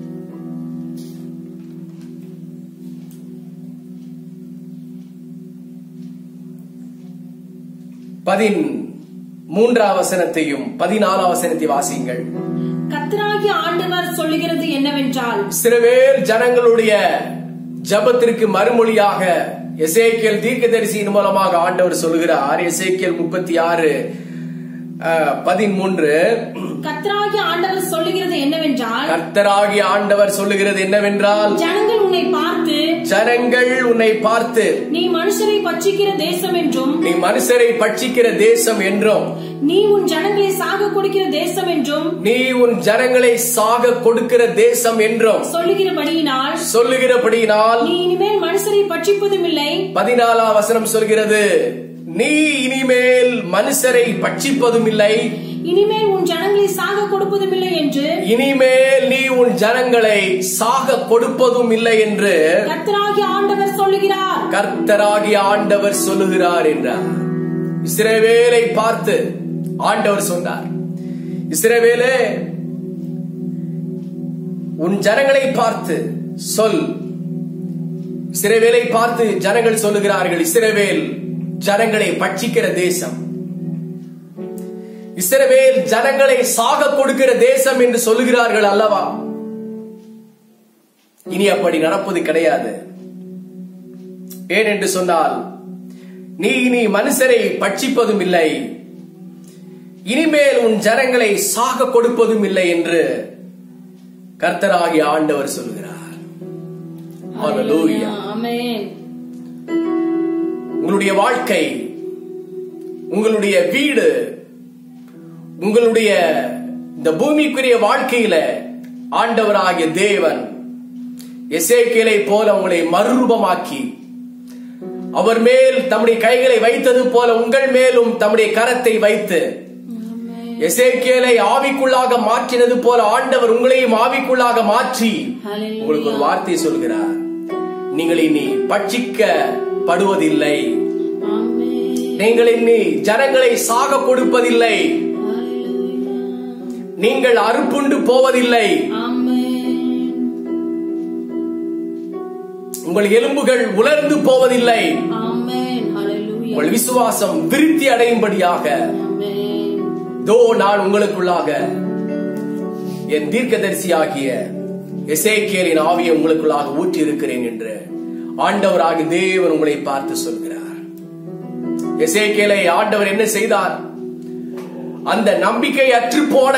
பதின் மூன்றாம் வசனத்தையும் பதினாலாம் வசனத்தை வாசியுங்கள்
கர்த்தராகிய ஆண்டவர் சொல்லுகிறது என்னவென்றால்
சிறுவேல் ஜனங்களுடைய ஜபத்திற்கு மறுமொழியாக எசேக்கியல் தீர்க்கதரிசியின் மூலமாக ஆண்டவர் சொல்லுகிறார் எசேக்கியல் முப்பத்தி ஆறு பதிமூன்று
கர்த்தராகிய ஆண்டவர் சொல்லுகிறது என்னவென்றால்
கர்த்தராகிய ஆண்டவர் சொல்லுகிறது என்னவென்றால்
ஜனங்கள் உன்னை பார்த்து
ஜனங்கள் உன்னை பார்த்து
நீ மனுஷரை பட்சிக்கிற தேசம் என்றும்
நீ மனுஷரை பட்சிக்கிற தேசம் என்றும்
நீ உன் ஜனங்களை சாக கொடுக்கிற தேசம் என்றும்
நீ உன் ஜனங்களை சாக கொடுக்கிற தேசம் என்றும்
சொல்லுகிறபடியினால்
சொல்லுகிறபடியினால்
நீ இனிமேல் மனுஷரை பட்சிப்பதும் இல்லை
பதினாலாம் வசனம் சொல்கிறது நீ இனிமேல் மனுஷரை பட்சிப்பதும் இல்லை
இனிமேல் உன் ஜனங்களை சாக கொடுப்பதும் இல்லை என்று
இனிமேல் நீ உன் ஜனங்களை சாக கொடுப்பதும் இல்லை என்று
கர்த்தராகிய ஆண்டவர் சொல்லுகிறார்
கர்த்தராகிய ஆண்டவர் சொல்லுகிறார் என்றார் இஸ்ரவேலை பார்த்து ஆண்டவர் சொன்னார் இஸ்ரவேலே உன் ஜனங்களை பார்த்து சொல் இஸ்ரவேலை பார்த்து ஜனங்கள் சொல்லுகிறார்கள் இஸ்ரவேல் ஜனங்களை பட்சிக்கிற தேசம் இஸ்ரவேல் ஜனங்களை சாக கொடுக்கிற தேசம் என்று சொல்லுகிறார்கள் அல்லவா இனி அப்படி நடப்பது கிடையாது ஏன் என்று சொன்னால் நீ இனி மனுஷரை பட்சிப்பதும் இல்லை இனிமேல் உன் ஜனங்களை சாக கொடுப்பதும் இல்லை என்று கர்த்தராகிய ஆண்டவர் சொல்லுகிறார் Hallelujah.
ஆமென்
உங்களுடைய வாழ்க்கை உங்களுடைய வீடு உங்களுடைய இந்த பூமிக்குரிய வாழ்க்கையில ஆண்டவராகிய தேவன் எசேக்கியலை போல உங்களை மறுரூபமாக்கி அவர் மேல் தம்முடைய கைகளை வைத்தது போல உங்கள் மேலும் தம்முடைய கரத்தை வைத்து எசேக்கியலை ஆவிக்குள்ளாக மாற்றினது போல ஆண்டவர் உங்களையும் ஆவிக்குள்ளாக மாற்றி உங்களுக்கு ஒரு வார்த்தை சொல்கிறார் நீங்கள் இனி பட்சிக்க படுவதில்லை
ஆமென்
நீங்கள் இன்னி ஜனங்களை சாக கொடுப்பதில்லை
ஹalleluya
நீங்கள் அறுப்புண்டு போவதில்லை
ஆமென்
உங்கள் எலும்புகள் உலர்ந்து போவதில்லை
ஆமென் ஹalleluya
உங்கள் விசுவாசம் விருத்தி அடையும்படியாக
ஆமென்
இதோ நான் உங்களுக்குள்ளாக என் தீர்க்கதரிசியாகிய எசேக்கியலின் ஆவியை உங்களுக்குள்ளாக ஊற்றி இருக்கிறேன் என்று ஆண்டவராகிய தேவன் உங்களை பார்த்து சொல்கிறார் எசேக்கியலை ஆண்டவர் என்ன செய்தார் அந்த நம்பிக்கை அற்று போன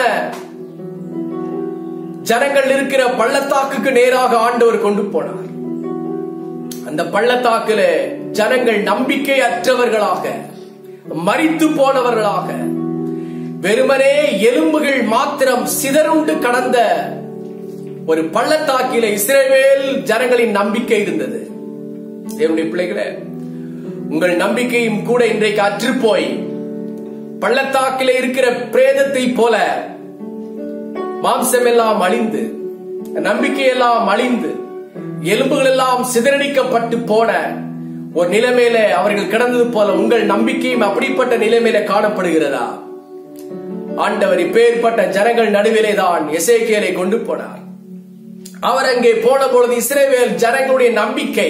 ஜனங்கள் இருக்கிற பள்ளத்தாக்குக்கு நேராக ஆண்டவர் கொண்டு போனார் அந்த பள்ளத்தாக்குல ஜனங்கள் நம்பிக்கை அற்றவர்களாக மரித்து போனவர்களாக வெறுமனே எலும்புகள் மாத்திரம் சிதறுண்டு கடந்த ஒரு பள்ளத்தாக்கில இஸ்ரேவேல் ஜனங்களின் நம்பிக்கை இருந்தது தேவனுடைய பிள்ளைகளே உங்கள் நம்பிக்கையும் கூட இன்றைக்கு அற்று போய் பள்ளத்தாக்கிலே இருக்கிற பிரேதத்தை போல மாம்சம் எல்லாம் அழிந்து நம்பிக்கை எல்லாம் அழிந்து எலும்புகள் எல்லாம் சிதறடிக்கப்பட்டு போன ஒரு நிலைமையில அவர்கள் கிடந்தது போல உங்கள் நம்பிக்கையும் அப்படிப்பட்ட நிலைமையில காணப்படுகிறதா ஆண்டவர் இப்பேற்பட்ட ஜனங்கள் நடுவிலே தான் எசேக்கியலை கொண்டு போனார் அவர் அங்கே போன பொழுது இஸ்ரேவேல் ஜனங்களுடைய நம்பிக்கை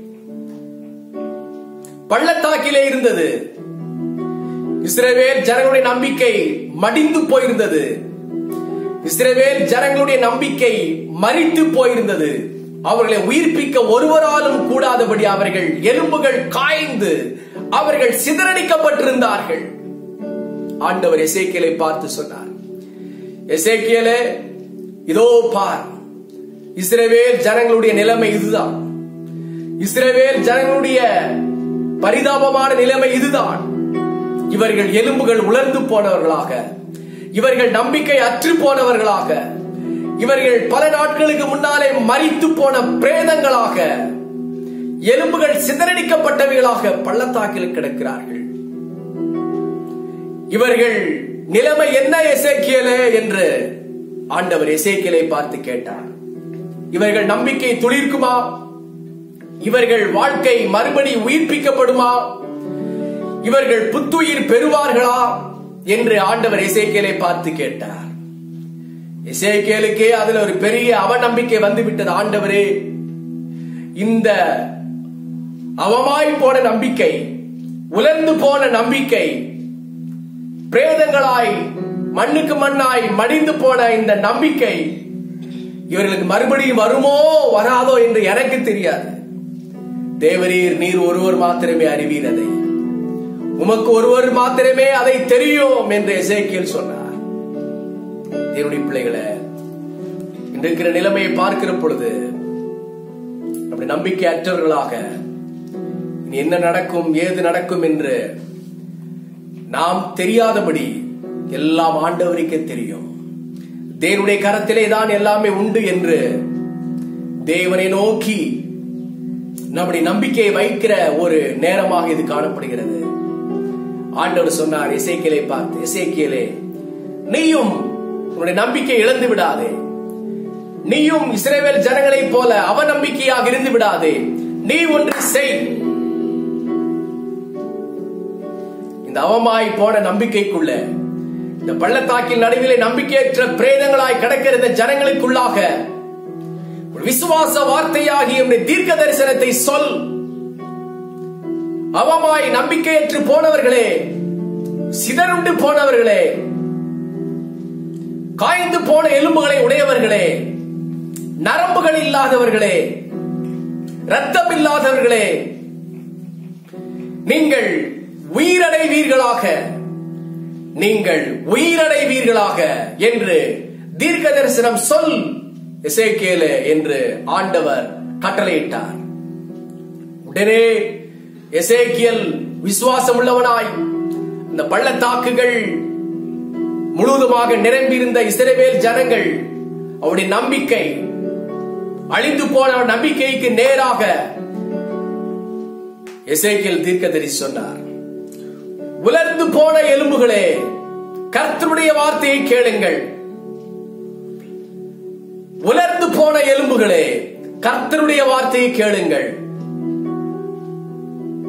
பள்ளத்தாக்கிலே இருந்தது இஸ்ரேவேல் ஜனங்களுடைய நம்பிக்கை மடிந்து போயிருந்தது இஸ்ரேவேல் ஜனங்களுடைய நம்பிக்கை மறித்து போயிருந்தது அவர்களை உயிர்ப்பிக்க ஒருவராலும் கூடாதபடி அவர்கள் எலும்புகள் காய்ந்து அவர்கள் சிதறடிக்கப்பட்டிருந்தார்கள் ஆண்டவர் எசேக்கியலை பார்த்து சொன்னார் எசேக்கியலே இதோ பார் இஸ்ரவேல் ஜனங்களுடைய நிலைமை இதுதான் இஸ்ரவேல் ஜனங்களுடைய பரிதாபமான நிலைமை இதுதான் இவர்கள் எலும்புகள் உலர்ந்து போனவர்களாக இவர்கள் நம்பிக்கை அற்று போனவர்களாக இவர்கள் பல நாட்களுக்கு முன்னாலே மரித்து போன பிரேதங்களாக எலும்புகள் சிதறடிக்கப்பட்டவைகளாக பள்ளத்தாக்கில் கிடக்கிறார்கள் இவர்கள் நிலைமை என்ன எசேக்கியலே என்று ஆண்டவர் எசேக்கியலை பார்த்து கேட்டார் இவர்கள் நம்பிக்கை துளிர்க்குமா இவர்கள் வாழ்க்கை மறுபடி உயிர்ப்பிக்கப்படுமா இவர்கள் புத்துயிர் பெறுவார்களா என்று ஆண்டவர் இசைக்கேலை பார்த்து கேட்டார் இசைக்கேலுக்கே அதுல ஒரு பெரிய அவநம்பிக்கை வந்துவிட்டது ஆண்டவரே இந்த அவமாய் போன நம்பிக்கை உலர்ந்து போன நம்பிக்கை பிரேதங்களாய் மண்ணுக்கு மண்ணாய் மடிந்து போன இந்த நம்பிக்கை இவர்களுக்கு மறுபடியும் வருமோ வராதோ என்று எனக்கு தெரியாது தேவரீர் நீர் ஒருவர் மாத்திரமே அறிவீர் அதை உமக்கு ஒருவர் மாத்திரமே அதை தெரியும் என்று எசேக்கியல் சொன்னார் தேவனுடைய பிள்ளைகளை இன்று இருக்கிற நிலைமையை பார்க்கிற பொழுது அப்படி நம்பிக்கை அற்றவர்களாக இனி என்ன நடக்கும் ஏது நடக்கும் என்று நாம் தெரியாதபடி எல்லாம் ஆண்டவருக்கே தெரியும் தேவனுடைய கரத்திலே தான் எல்லாமே உண்டு என்று தேவனை நோக்கி நம்முடைய நம்பிக்கையை வைக்கிற ஒரு நேரமாக இது காணப்படுகிறது ஆண்டவர் சொன்னார் இசைக்கியலை பார்த்து இசைக்கியலே நீயும் உன்னுடைய நம்பிக்கை இழந்து விடாதே நீயும் இஸ்ரேவேல் ஜனங்களைப் போல அவநம்பிக்கையாக இருந்து விடாதே நீ ஒன்று செய் இந்த அவமாய் போன நம்பிக்கைக்குள்ள இந்த பள்ளத்தாக்கின் நடுவிலே நம்பிக்கையற்ற பிரேதங்களாய் கிடக்கிற இந்த ஜனங்களுக்குள்ளாக ஒரு விசுவாச வார்த்தையாகிய உம்முடைய தீர்க்க தரிசனத்தை சொல் அவமாய் நம்பிக்கையற்று போனவர்களே சிதறுண்டு போனவர்களே காய்ந்து போன எலும்புகளை உடையவர்களே நரம்புகள் இல்லாதவர்களே ரத்தம் இல்லாதவர்களே நீங்கள் உயிரடைவீர்களாக நீங்கள் உயிரடைவீர்களாக என்று தீர்க்க தரிசனம் சொல் எசேக்கியேலே என்று ஆண்டவர் கட்டளையிட்டார் உடனே எசேக்கியல் விசுவாசம் உள்ளவனாய் இந்த பள்ளத்தாக்குகள் முழுவதுமாக நிரம்பியிருந்த இஸ்ரவேல் ஜனங்கள் அவருடைய நம்பிக்கை அழிந்து போன நம்பிக்கைக்கு நேராக எசேக்கியல் தீர்க்கதரி சொன்னார் உலர்ந்து போன எலும்புகளே கர்த்தருடைய வார்த்தையை கேளுங்கள் உலர்ந்து போன எலும்புகளே கர்த்தருடைய வார்த்தையை கேளுங்கள்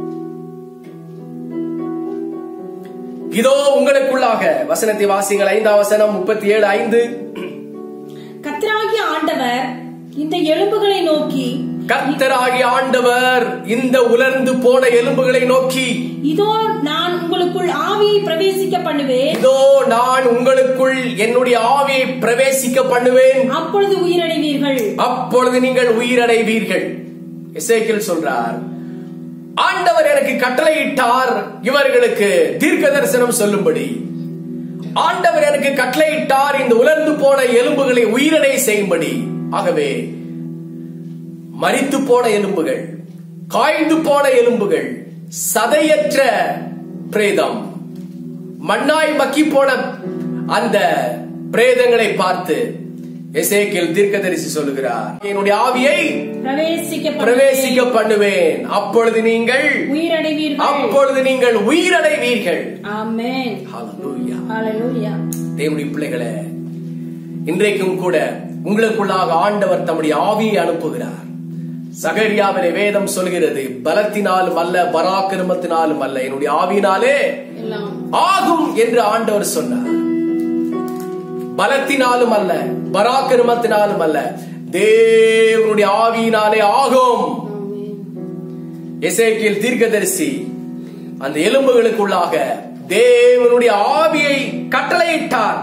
இதோ உங்களுக்குள்ளாக வசனத்தை வாசிங்கள் ஐந்தாம் வசனம் முப்பத்தி ஏழு ஐந்து
கர்த்தராகிய ஆண்டவர் இந்த எலும்புகளை நோக்கி
கர்த்தராகிய ஆண்டவர் இந்த உலர்ந்து போன எலும்புகளை நோக்கி
இதோ நான் உங்களுக்குள் ஆவியை பிரவேசிக்க பண்ணுவேன்
இதோ நான் உங்களுக்குள் என்னுடைய ஆவியை பிரவேசிக்க பண்ணுவேன்
அப்பொழுது உயிரடைவீர்கள்
அப்பொழுது நீங்கள் உயிரடைவீர்கள் எசேக்கியேல் சொல்றார் ஆண்டவர் எனக்கு கட்டளையிட்டார் இவர்களுக்கு தீர்க்க தரிசனம் சொல்லும்படி ஆண்டவர் எனக்கு கட்டளையிட்டார் இந்த உலர்ந்து போன எலும்புகளை உயிரடை செய்யும்படி ஆகவே மரித்து போன எலும்புகள் காய்ந்து போன எலும்புகள் சதையற்ற பிரேதம் மண்ணாய் மக்கி போன அந்த பிரேதங்களை பார்த்து எசேக்கியேல் தீர்க்கதரிசி சொல்லுகிறார் என்னுடைய ஆவியை
பிரவேசிக்க
பிரவேசிக்க பண்ணுவேன் அப்பொழுது நீங்கள்
உயிரடைவீர்கள்
அப்பொழுது நீங்கள் உயிரடைவீர்கள்
ஆமென்
ஹalleluya
ஹalleluya
தேவனுடைய பிள்ளைகளே இன்றைக்கும் கூட உங்களுக்குள்ளாக ஆண்டவர் தம்முடைய ஆவியை அனுப்புகிறார் சகரியாவிலே வேதம் சொல்கிறது பலத்தினாலும் அல்ல பராக்கிரமத்தினாலும் அல்ல என்னுடைய ஆவியினாலே
எல்லாம்
ஆகும் என்று ஆண்டவர் சொன்னார் பலத்தினாலும் அல்ல பராக்கிரமத்தினாலும் அல்ல தேவனுடைய ஆவியினாலே ஆகும்
ஆமென்
எசேக்கியேல் தீர்க்கதரிசி அந்த எலும்புகளுக்குள்ளாக தேவனுடைய ஆவியை கட்டளையிட்டார்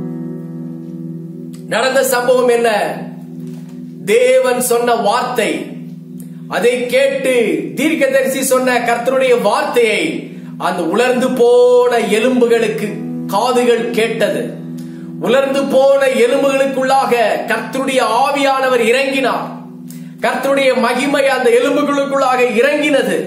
நடந்த சம்பவம் என்ன தேவன் சொன்ன வார்த்தை அதை கேட்டு தீர்க்கதரிசி சொன்ன கர்த்தருடைய வார்த்தையை அந்த உலர்ந்து போன எலும்புகளுக்கு காதுகள் கேட்டது உலர்ந்து போன எலும்புகளுக்குள்ளாக கர்த்தருடைய ஆவியானவர் இறங்கினார் கர்த்தருடைய மகிமை அந்த எலும்புகளுக்குள்ளாக இறங்கினது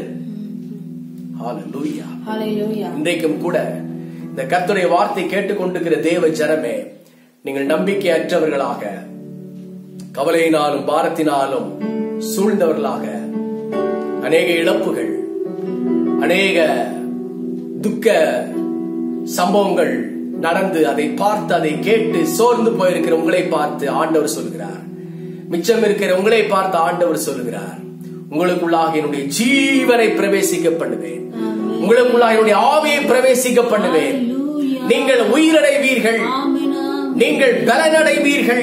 ஹalleluya
ஹalleluya
இன்றைக்கும் கூட இந்த கர்த்தருடைய வார்த்தை கேட்டுக்கொண்டிருக்கிற தேவ ஜனமே நீங்கள் நம்பிக்கையற்றவர்களாக கவலையினாலும் பாரத்தினாலும் சூழ்ந்தவர்களாக அநேக இழப்புகள் அநேக துக்க சம்பவங்கள் நடந்து அதை பார்த்து அதை கேட்டு சோர்ந்து போயிருக்கிற உங்களை பார்த்து ஆண்டவர் சொல்கிறார் மிச்சம் இருக்கிற உங்களை பார்த்து ஆண்டவர் சொல்கிறார் உங்களுக்குள்ளாக என்னுடைய ஜீவனை பிரவேசிக்க பண்ணுவேன் உங்களுக்குள்ளாக என்னுடைய ஆவியை பிரவேசிக்க பண்ணுவேன்
ஹalleluya
நீங்கள் உயிரடைவீர்கள்
ஆமென்
நீங்கள் பலனடைவீர்கள்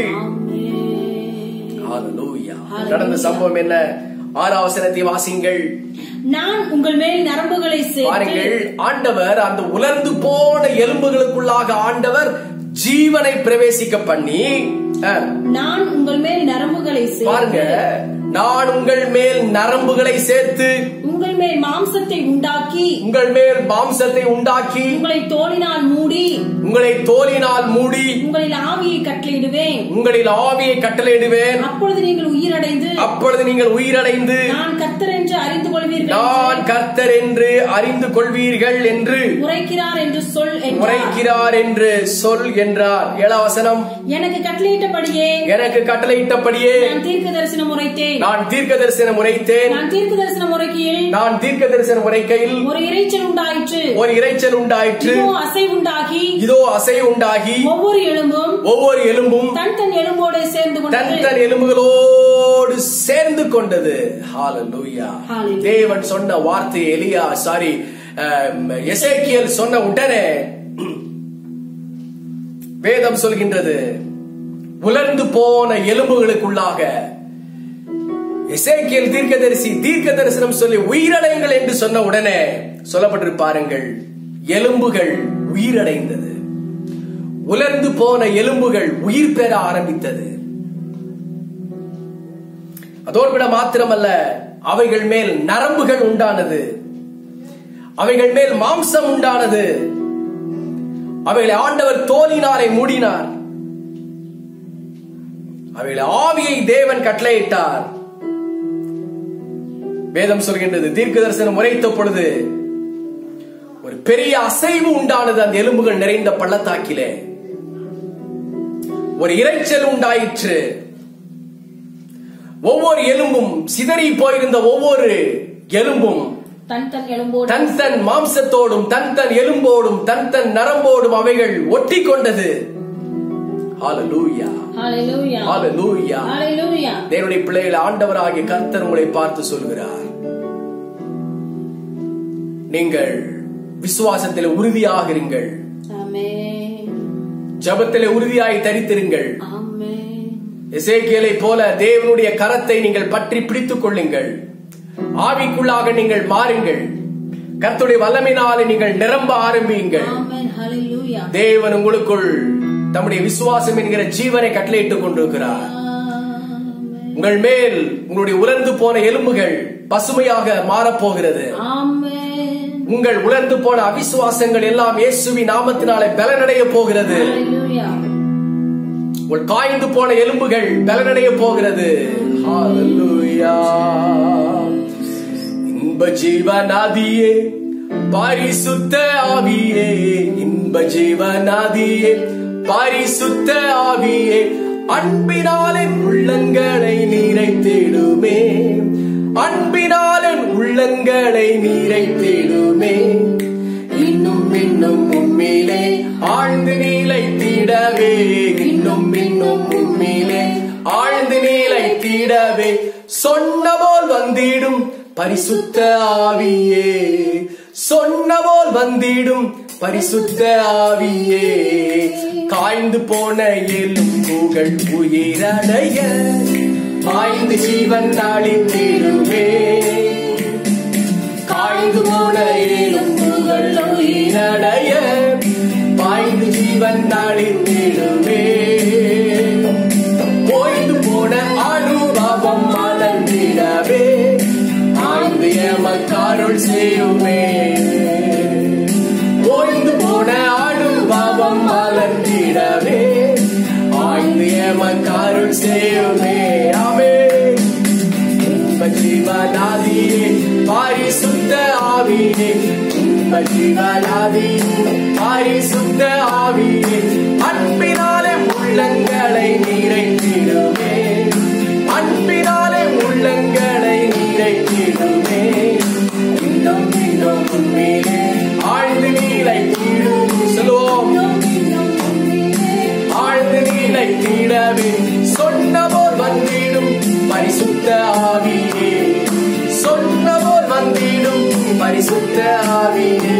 ஆமென்
ஹalleluya. நடந்த சம்பவம் என்ன ஆறாம் வசனத்தை வாசிங்கள்
நான் உங்கள் மேல் நரம்புகளை சேர்த்து
பாருங்கள் ஆண்டவர் அந்த உலர்ந்து போன எலும்புகளுக்குள்ளாக ஆண்டவர் ஜீவனை பிரவேசிக்க பண்ணி அஹ்,
நான் உங்கள் மேல் நரம்புகளை
பாருங்க
சேர்த்து
நான் உங்கள் மேல் நரம்புகளை சேர்த்து
உங்கள் மேல் மாம்சத்தை உண்டாக்கி
உங்கள் மேல் மாம்சத்தை உண்டாக்கி
உங்களை தோலினால் மூடி
உங்களை தோலினால் மூடி
உங்களில் ஆவியை கட்டளையிடுவேன்
உங்களில் ஆவியை கட்டளையிடுவேன்
அப்பொழுது நீங்கள் உயிரடைந்து
அப்பொழுது நீங்கள் உயிரடைந்து
நான் கர்த்தர் என்று அறிந்து கொள்வீர்கள்
நான் கர்த்தர் என்று அறிந்து கொள்வீர்கள் என்று
உரைக்கிறார் என்று சொல் என்றார்.
உரைக்கிறார் என்று சொல் என்றார் ஏழாம் வசனம்
எனக்கு கட்டளையிட்டபடியே
எனக்கு கட்டளையிட்டபடியே
நான் தீர்க்க தரிசனம் உரைத்தேன்
நான் தீர்க்க தரிசனம் உரைத்தேன்
நான் தீர்க்க தரிசனம் உரைக்கையில்
நான் தீர்க்க தரிசனம் உரைக்கையில்
ஒரு இரைச்சல் உண்டாயிற்று
ஒரு இரைச்சல் உண்டாயிற்று
இதோ அசைவுண்டாகி
இதோ அசை உண்டாகி
ஒவ்வொரு எலும்பும்
ஒவ்வொரு எலும்பும்
தன் தன் எலும்போடு சேர்ந்து
தன்
கொண்டது
தன் எலும்புகளோடு சேர்ந்து கொண்டது ஹalleluya
Hallelujah.
தேவன் சொன்ன வார்த்தை எலியா சாரி எசேக்கியல் சொன்ன உடனே வேதம் சொல்கின்றது உலர்ந்து போன எலும்புகளுக்குள்ளாக எசேக்கியல் தீர்க்கதரிசி தீர்க்க தரிசனம் சொல்லி உயிரடைங்கள் என்று சொன்ன உடனே சொல்லப்பட்டிருப்பாருங்கள் எலும்புகள் உயிரடைந்தது உலர்ந்து போன எலும்புகள் உயிர் பெற ஆரம்பித்தது அதோடு விட மாத்திரமல்ல அவைகள் மேல் நரம்புகள் உண்டானது அவைகள் மேல் மாம்சம் உண்டானது அவைகளை ஆண்டவர் தோலினாரை மூடினார் அவைகளை ஆவியை தேவன் கட்டளையிட்டார் வேதம் சொல்கின்றது தீர்க்க தரிசனம் உரைத்த பொழுது ஒரு பெரிய அசைவு உண்டானது அந்த எலும்புகள் நிறைந்த பள்ளத்தாக்கிலே ஒரு இரைச்சல் உண்டாயிற்று ஒவ்வொரு எலும்பும் சிதறி போயிருந்த ஒவ்வொரு எலும்பும்
தன் தன் எலும்போடு
தன் தன் மாம்சத்தோடும் தன் தன் எலும்போடும் தன் தன் நரம்போடும் அவைகள் ஒட்டி கொண்டது ஹalleluya
ஹalleluya
ஹalleluya
ஹalleluya
தேவனுடைய பிள்ளைகள் ஆண்டவராகிய கர்த்தர் உங்களை பார்த்து சொல்கிறார் நீங்கள் விசுவாசத்தில் உறுதியாக இருங்கள்
ஆமென்
ஜபத்திலே உறுதியாய் தரித்திருங்கள்
ஆமென்
எசேக்கியலை போல தேவனுடைய கரத்தை நீங்கள் பற்றி பிடித்துக் கொள்ளுங்கள் ஆவிக்குள்ளாக நீங்கள் மாறுங்கள் கர்த்தருடைய வல்லமையினாலே நீங்கள் நிரம்ப ஆரம்பியுங்கள்
ஆமென் ஹalleluya
தேவன் உங்களுக்குள் தம்முடைய விசுவாசம் என்கிற ஜீவனை கட்டளையிட்டுக் கொண்டிருக்கிறார்
ஆமென்
உங்கள் மேல் உங்களுடைய உலர்ந்து போன எலும்புகள் பசுமையாக மாறப்போகிறது
ஆமென்
உங்கள் உலர்ந்து போன அவிசுவாசங்கள் எல்லாம் இயேசுவின் நாமத்தினாலே பலனடைய போகிறது
ஹalleluya
உங்கள் காய்ந்து போன எலும்புகள் பலனடைய போகிறது Hallelujah. இன்ப ஜீவநாதியே பரிசுத்த ஆவியே இன்ப ஜீவநாதியே பரிசுத்த ஆவியே அன்பினாலின் உள்ளங்களை நீரை தேடுமே அன்பினாலின் உள்ளங்களை நீரை தேடுமே இன்னும் இன்னும் உம்மிலே ஆழ்ந்து நீலை தீடவே இன்னும் இன்னும் உம்மிலே ஆழ்ந்து நீலை தீடவே சொன்ன போல் வந்திடும் பரிசுத்த ஆவியே சொன்ன போல் வந்திடும் பரிசுத்த ஆவியே காய்ந்து போன எலும்புகள் உயிரடைய பாய்ந்து ஜீவன் நாளித்திடுவே காய்ந்து போன எலும்புகள் உயிரடைய பாய்ந்து ஜீவன் நாளித்திடுவே ஓய்ந்து போன அனுபவம் மலர்ந்திடவே ஆய்ந்து எமக்காருள் செய்யுமே ஓய்ந்து போன அனுபவம் மலர்ந்திடவே ஆய்ந்து எமக்காருள் செய்யுமே ஆமே இன்ப ஜீவனாதியே பரிசுத்த ஆவியே இன்ப ஜீவனாதியே பரிசுத்த ஆவியே அன்பினாலே உள்ளங்களை நிறைத்திடுமே அன்பினாலே உள்ளங்களை நிறைத்திடுமே இன்னும் இன்னும் உண்மையிலே ஆழ்ந்து நீலை தீடும் சொல்லுவோம் ஆழ்ந்து நீலை தீடவே சொன்ன போல் வந்திடும் பரிசுத்த ஆவியே சொன்ன போல் வந்திடும் பரிசுத்த ஆவியே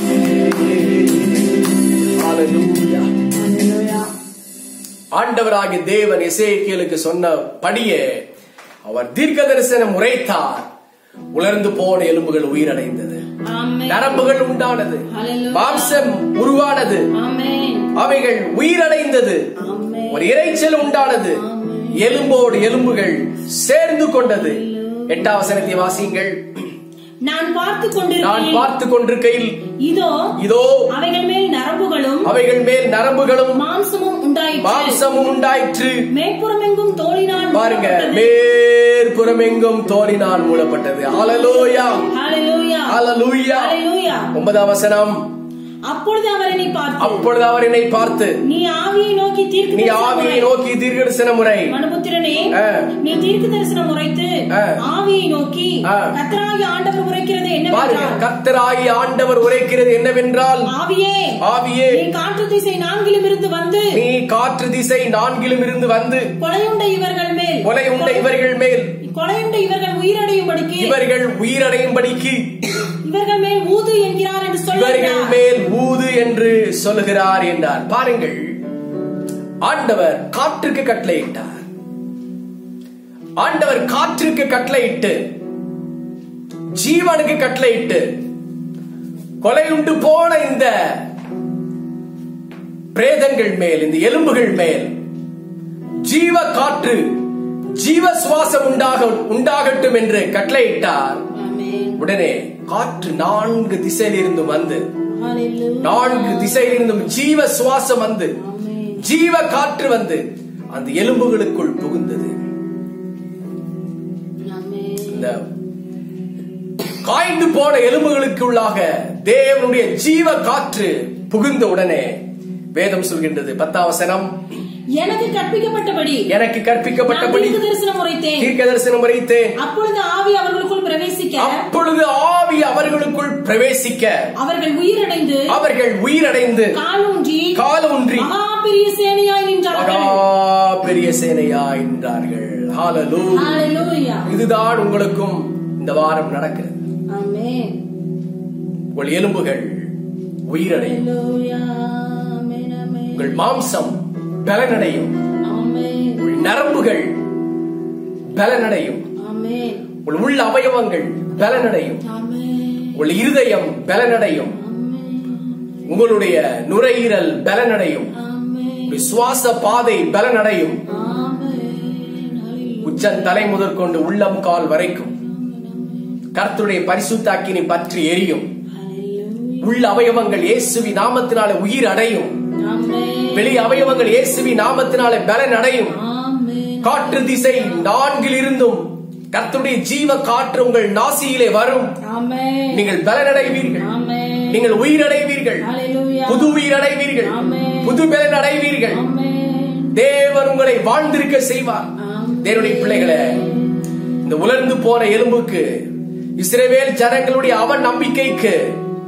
Hallelujah.
ஹalleluya
ஆண்டவராகிய தேவன் எசேக்கியலுக்கு சொன்ன படியே அவர் தீர்க்க தரிசனம் உரைத்தார் உலர்ந்து போன எலும்புகள் உயிரடைந்தது
ஆமென்
நரம்புகள் உண்டானது
Hallelujah.
மாம்சம் உருவானது
ஆமென்
அவைகள் உயிரடைந்தது
ஆமென்
ஒரு இரைச்சல் உண்டானது எலும்போடு எலும்புகள் சேர்ந்து கொண்டது எட்டாம் வசனத்தை வாசியுங்கள்
நான் பார்த்து
நான்
கொண்டிருக்கிறேன்
பார்த்து கொண்டிருக்கையில்
இதோ
இதோ
அவைகள் மேல் நரம்புகளும்
அவைகள் மேல் நரம்புகளும்
மாம்சமும் உண்டாயிற்று
மாம்சமும் உண்டாயிற்று
மேற்புறமெங்கும் தோளினால்
பாருங்க
மூடப்பட்டது.
மேற்புறமெங்கும் தோலினால் மூடப்பட்டது ஹalleluya
ஹalleluya
ஹalleluya
ஹalleluya
ஒன்பதாம் வசனம்
அப்பொழுது அவர் என்னை பார்த்து
அப்பொழுது அவர் என்னை பார்த்து
நீ ஆவியை நோக்கி தீர்க்க
நீ ஆவியை நோக்கி தீர்க்கதரிசன முறை
மனுபுத்திரனே
ஆ.
நீ தீர்க்க தரிசனம் உரைத்து
ஆ.
ஆவியை நோக்கி
ஆ.
கத்தராகி ஆண்டவர் உரைக்கிறது
பாருங்க
என்னவென்றால்
கர்த்தராகி ஆண்டவர் உரைக்கிறது என்னவென்றால்
ஆவியே
ஆவியே
நீ காற்று திசை நான்கிலும் இருந்து வந்து
நீ காற்று திசை நான்கிலும் இருந்து வந்து
கொலையுண்ட இவர்கள் மேல்
கொலை உண்ட இவர்கள் மேல்
கொலையுண்ட இவர்கள் உயிரடையும்படிக்கு
இவர்கள் உயிரடையும்படிக்கு
இவர்கள் மேல் ஊது என்கிறார் என்று
இவர்கள்
சொல்லுகிறார்
மேல் ஊது என்று சொல்லுகிறார் என்றார் பாருங்கள் ஆண்டவர் காற்றுக்கு கட்டளையிட்டார் ஆண்டவர் காற்றுக்கு கட்டளையிட்டு ஜீவனுக்கு கட்டளையிட்டு கொலையுண்டு போன இந்த பிரேதங்கள் மேல் இந்த எலும்புகள் மேல் ஜீவ காற்று ஜீவ சுவாசம் உண்டாக உண்டாகட்டும் என்று கட்டளையிட்டார்
ஆமென்.
உடனே காற்று நான்கு திசையிலிருந்து வந்து
ஹalleluya.
நான்கு திசையிலிருந்தும் ஜீவ சுவாசம் வந்து
ஆமென்.
ஜீவ காற்று வந்து அந்த எலும்புகளுக்குள் புகுந்தது
ஆமென்.
இந்த காய்ந்து போன எலும்புகளுக்குள்ளாக தேவனுடைய ஜீவ காற்று புகுந்த உடனே வேதம் சொல்கின்றது பத்தாம் வசனம்
எனக்கு கற்பிக்கப்பட்டபடி
எனக்கு
நான்
கற்பிக்கப்பட்டபடி
தீர்க்க தரிசனம் உரைத்தேன்
தீர்க்க தரிசனம் உரைத்தேன்
அப்பொழுது ஆவி அவர்களுக்குள் பிரவேசிக்க
அப்பொழுது ஆவி அவர்களுக்குள் பிரவேசிக்க
அவர்கள் உயிரடைந்து
அவர்கள் உயிரடைந்து
காலூன்றி
காலூன்றி
மகா பெரிய சேனையாய் நின்றார்கள்
மகா பெரிய சேனையா என்றார்கள் ஹalleluya.
ஹalleluya.
இதுதான் உங்களுக்கும் இந்த வாரம் நடக்கிறது
ஆமென்.
உங்கள் எலும்புகள் உயிரடையும்
Hallelujah. Amen. Amen.
உங்கள் மாம்சம் பலனடையும்
Amen.
உங்கள் நரம்புகள் பலனடையும்
Amen.
உங்கள் உள்ள அவயவங்கள் பலனடையும்
Amen.
உங்கள் இருதயம் பலனடையும் உங்களுடைய நுரையீரல் பலனடையும்
Amen.
உங்களுடைய சுவாச பாதை பலனடையும்
Amen. Hallelujah.
உச்சன் தலை முதற்கொண்டு உள்ளம் கால் வரைக்கும் கர்த்தருடைய பரிசுத்தாக்கினை பற்றி எரியும்
Hallelujah.
உள்ள அவயவங்கள் இயேசுவி நாமத்தினாலே உயிர் அடையும்
Amen.
வெளி அவயவங்கள் இயேசுவி நாமத்தினாலே பலன் அடையும்
Amen.
காற்று திசை நான்கில் இருந்தும் கர்த்தருடைய ஜீவ காற்று உங்கள் நாசியிலே வரும்
Amen.
நீங்கள் பலனடைவீர்கள்
Amen.
நீங்கள் உயிரடைவீர்கள்
Hallelujah.
புது உயிரடைவீர்கள்
Amen.
புது பலன் அடைவீர்கள்
Amen.
தேவன் உங்களை வாழ்ந்திருக்க செய்வார்
Amen.
தேவனுடைய பிள்ளைகளே இந்த உலர்ந்து போன எலும்புக்கு இஸ்ரவேல் ஜனங்களுடைய அவன் நம்பிக்கைக்கு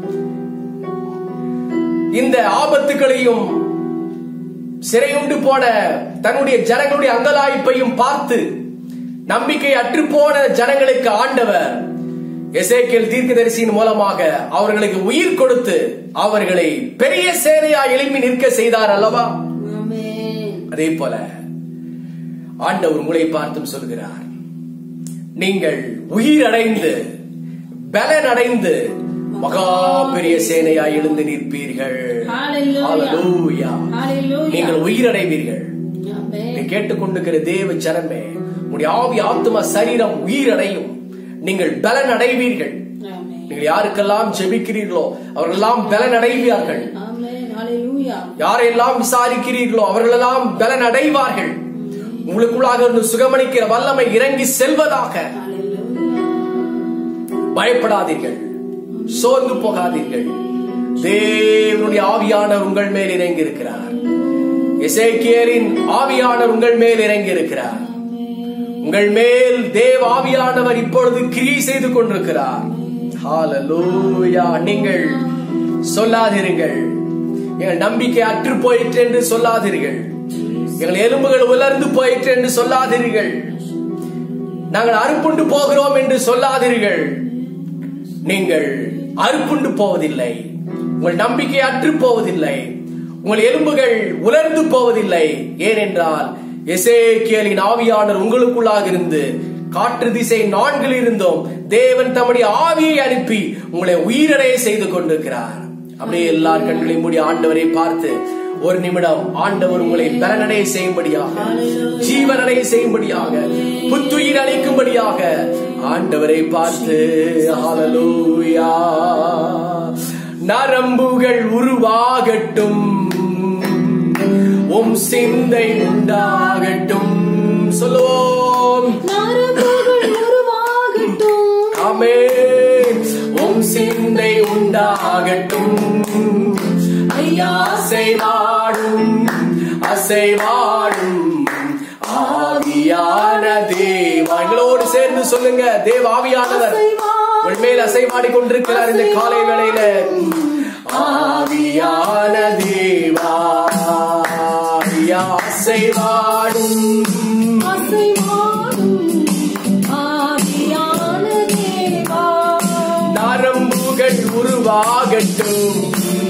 இந்த ஆபத்துகளையும் சிறையுண்டு போன தன்னுடைய ஜனங்களுடைய அங்கலாய்ப்பையும் பார்த்து நம்பிக்கை அற்றுப்போன ஜனங்களுக்கு ஆண்டவர் எசேக்கியல் தீர்க்கதரிசியின் மூலமாக அவர்களுக்கு உயிர் கொடுத்து அவர்களை பெரிய சேனையா எழுப்பி நிற்க செய்தார் அல்லவா
Amen.
அதே போல ஆண்டவர் உங்களை பார்த்தும் சொல்கிறார் நீங்கள் உயிரடைந்து பலனடைந்து மகா பெரிய சேனையாய் எழுந்து நிற்பீர்கள்
Hallelujah.
Hallelujah.
Hallelujah.
நீங்கள் உயிரடைவீர்கள்
Amen.
நீ கேட்டுக்கொண்டிருக்கிற தேவ ஜனமே உடைய ஆவி ஆத்மா சரீரம் உயிரடையும் நீங்கள் பலன் அடைவீர்கள்
Amen.
நீங்கள் யாருக்கெல்லாம் ஜெபிக்கிறீர்களோ அவர்களெல்லாம் பலன் அடைவார்கள்
Amen. Hallelujah.
யாரெல்லாம் விசாரிக்கிறீர்களோ அவர்களெல்லாம் பலன் அடைவார்கள் உங்களுக்குள்ளாக இருந்து சுகமளிக்கிற வல்லமை இறங்கி செல்வதாக
Hallelujah.
பயப்படாதீர்கள் சோர்ந்து போகாதீர்கள் தேவனுடைய ஆவியானவர் உங்கள் மேல் இறங்கி இருக்கிறார் எசேக்கியலின் ஆவியானவர் உங்கள் மேல் இறங்கி இருக்கிறார் உங்கள் மேல் தேவ ஆவியானவர் இப்பொழுது கிரியை செய்து கொண்டிருக்கிறார் ஹalleluya நீங்கள் சொல்லாதிருங்கள் எங்கள் நம்பிக்கை அற்று போயிற்று என்று சொல்லாதீர்கள் எங்கள் எலும்புகள் உலர்ந்து போயிற்று என்று சொல்லாதீர்கள் நாங்கள் அறுப்புண்டு போகிறோம் என்று சொல்லாதீர்கள் நீங்கள் அறுப்புண்டு போவதில்லை உங்கள் நம்பிக்கை அற்று போவதில்லை உங்கள் எலும்புகள் உலர்ந்து போவதில்லை ஏனென்றால் எசேக்கியலின் ஆவியாளர் உங்களுக்குள்ளாக இருந்து காற்று திசை நான்கில் இருந்தோம் தேவன் தம்முடைய ஆவியை அனுப்பி உங்களை உயிரடைய செய்து கொண்டிருக்கிறார் அப்படியே எல்லார் கண்களையும் மூடி ஆண்டவரை பார்த்து ஒரு நிமிடம் ஆண்டவர் உங்களை பலனடைய செய்யும்படியாக ஜீவனடைய செய்யும்படியாக புத்துயிர் அளிக்கும்படியாக ஆண்டவரை பார்த்து ஹalleluya நரம்புகள் உருவாகட்டும் உம் சிந்தை உண்டாகட்டும் சொல்லுவோம்
நரம்புகள் உருவாகட்டும்
ஆமென் உம் சிந்தை உண்டாகட்டும் ஐயா அசைவாடும் அசைவாடும் ஆவியான தேவா எங்களோடு சேர்ந்து சொல்லுங்க தேவ ஆவியானவர் உங்கள் மேல் அசைவாடி கொண்டிருக்கிறார் இந்த காலை வேளையில ஆவியான தேவா ஆவியா அசைவாடும்
அசைவாடும் ஆவியான தேவா
நரம்புகள் உருவாகட்டும்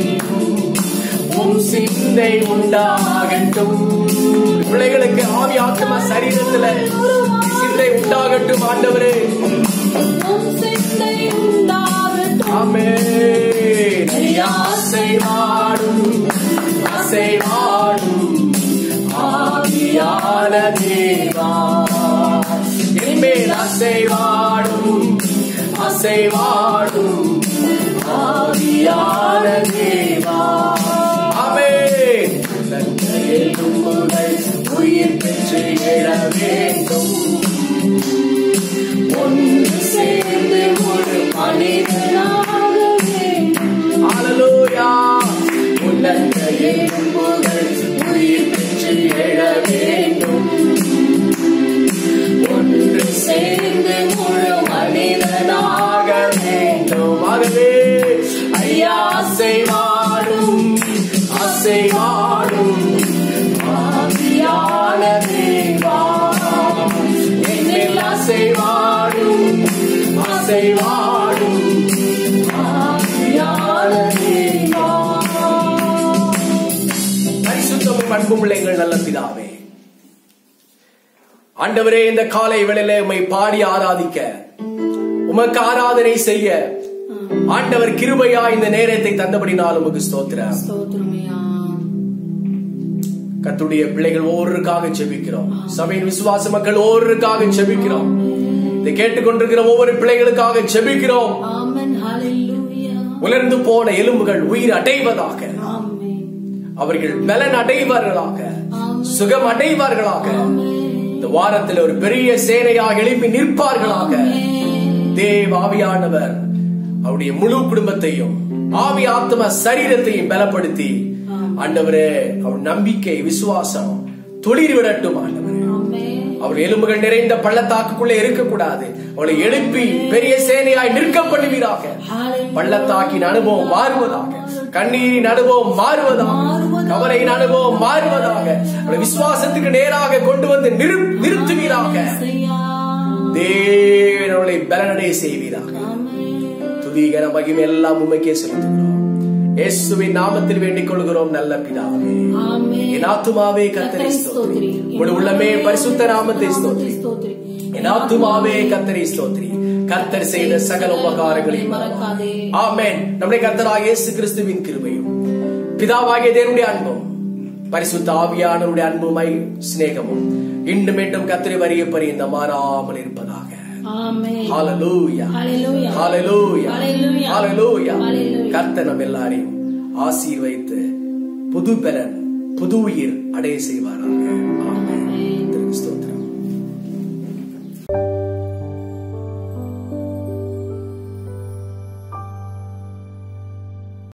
உம் சிந்தை உண்டாகட்டும் பிள்ளைகளுக்கு ஆவி ஆத்மா சரீரத்துல சிந்தை உண்டாகட்டும் ஆண்டவரே
உம் சிந்தை உண்டாகட்டும்
ஆமென் ஐயா, அசைவாடும் அசைவாடும் ஆவியான தேவா என்மேல் அசைவாடும் அசைவாடும் ஆவியான தேவா ஆமென் எலும்புகள் உயிர் பெற்று எழ வேண்டும் ஒன்று சேர்ந்து ஒரு மனிதனாக Hallelujah. உன்னத எலும்புகள் உயிர் பெற்று எழ வேண்டும் ஒன்று சேர்ந்து முழு மனிதனாக வேண்டும் ஆகவே ஐயா அசைவாடும் அசைவாடும் ஆவியான தேவா என்னில் அசைவாடும் அசைவாடும் ஆவியான தேவா அன்புமுள்ள எங்கள் நல்ல பிதாவே ஆண்டவரே இந்த காலை வேளையிலே உம்மை பாடி ஆராதிக்க உமக்கு ஆராதனை செய்ய ஆண்டவர் கிருபையா இந்த நேரத்தை தந்தபடினால் உமக்கு ஸ்தோத்திரம்
ஸ்தோத்திரமையா
கத்துடைய பிள்ளைகள் ஒவ்வொருக்காக ஜெபிக்கிறோம் சபையின் விசுவாச மக்கள் ஒவ்வொருக்காக ஜெபிக்கிறோம் இதை கேட்டுக்கொண்டிருக்கிற ஒவ்வொரு பிள்ளைகளுக்காக ஜெபிக்கிறோம்
ஆமென் ஹalleluya
உலர்ந்து போன எலும்புகள் உயிர் அடைவதாக
ஆமென்
அவர்கள் பலன் அடைவார்களாக சுகம் அடைவார்களாக இந்த வாரத்தில் ஒரு பெரிய சேனையாக எழுப்பி நிற்பார்களாக தேவ ஆவியானவர் அவருடைய முழு குடும்பத்தையும் ஆவி ஆத்ம சரீரத்தையும் பலப்படுத்தி ஆண்டவரே அவர் நம்பிக்கை விசுவாசம் தொழில் விடட்டும் ஆண்டவரே
ஆமென்
அவர் எலும்புகள் நிறைந்த பள்ளத்தாக்குக்குள்ளே இருக்கக்கூடாது அவளை எழுப்பி பெரிய சேனையாய் நிற்க பண்ணுவீராக
ஹalleluya
பள்ளத்தாக்கின் அனுபவம் மாறுவதாக கண்ணீரின் அனுபவம் மாறுவதாக கவலையின் அனுபவம் மாறுவதாக அவளை விசுவாசத்துக்கு நேராக கொண்டு வந்து நிறு- நிறுத்துவீராக
செய்யா
தேவன் அவளை பலனடை செய்வீராக
ஆமென்
துதிகர மகிமை எல்லாம் உண்மைக்கே செலுத்துகிறோம் இயேசுவின் நாமத்தில் வேண்டிக் கொள்கிறோம் நல்ல பிதாவே
ஆமென்
என் ஆத்துமாவே கத்தரை ஸ்தோத்திரி உங்களுடைய உள்ளமே பரிசுத்த நாமத்தை ஸ்தோத்திரி
ஸ்தோத்திரி
என் ஆத்துமாவே கத்தரை ஸ்தோத்திரி கர்த்தர் செய்த சகல உபகாரங்களையும்
மறக்காதே
ஆமென் நம்முடைய கர்த்தராக இயேசு கிறிஸ்துவின் கிருபையும் பிதாவாகிய தேவனுடைய அன்பும் பரிசுத்த ஆவியானவருடைய அன்புமை சிநேகமும் இன்றும் மீண்டும் கத்திரி வரிய பரிந்த மாறாமல் இருப்பதாக
ஆமென்
ஹalleluya
ஹalleluya
ஹalleluya
ஹalleluya
ஹalleluya
ஹalleluya
கர்த்தர் நம்ம எல்லாரையும் ஆசீர்வைத்து புது பலன் புது உயிர் அடைய செய்வாராக ஆமென்
ஆமென்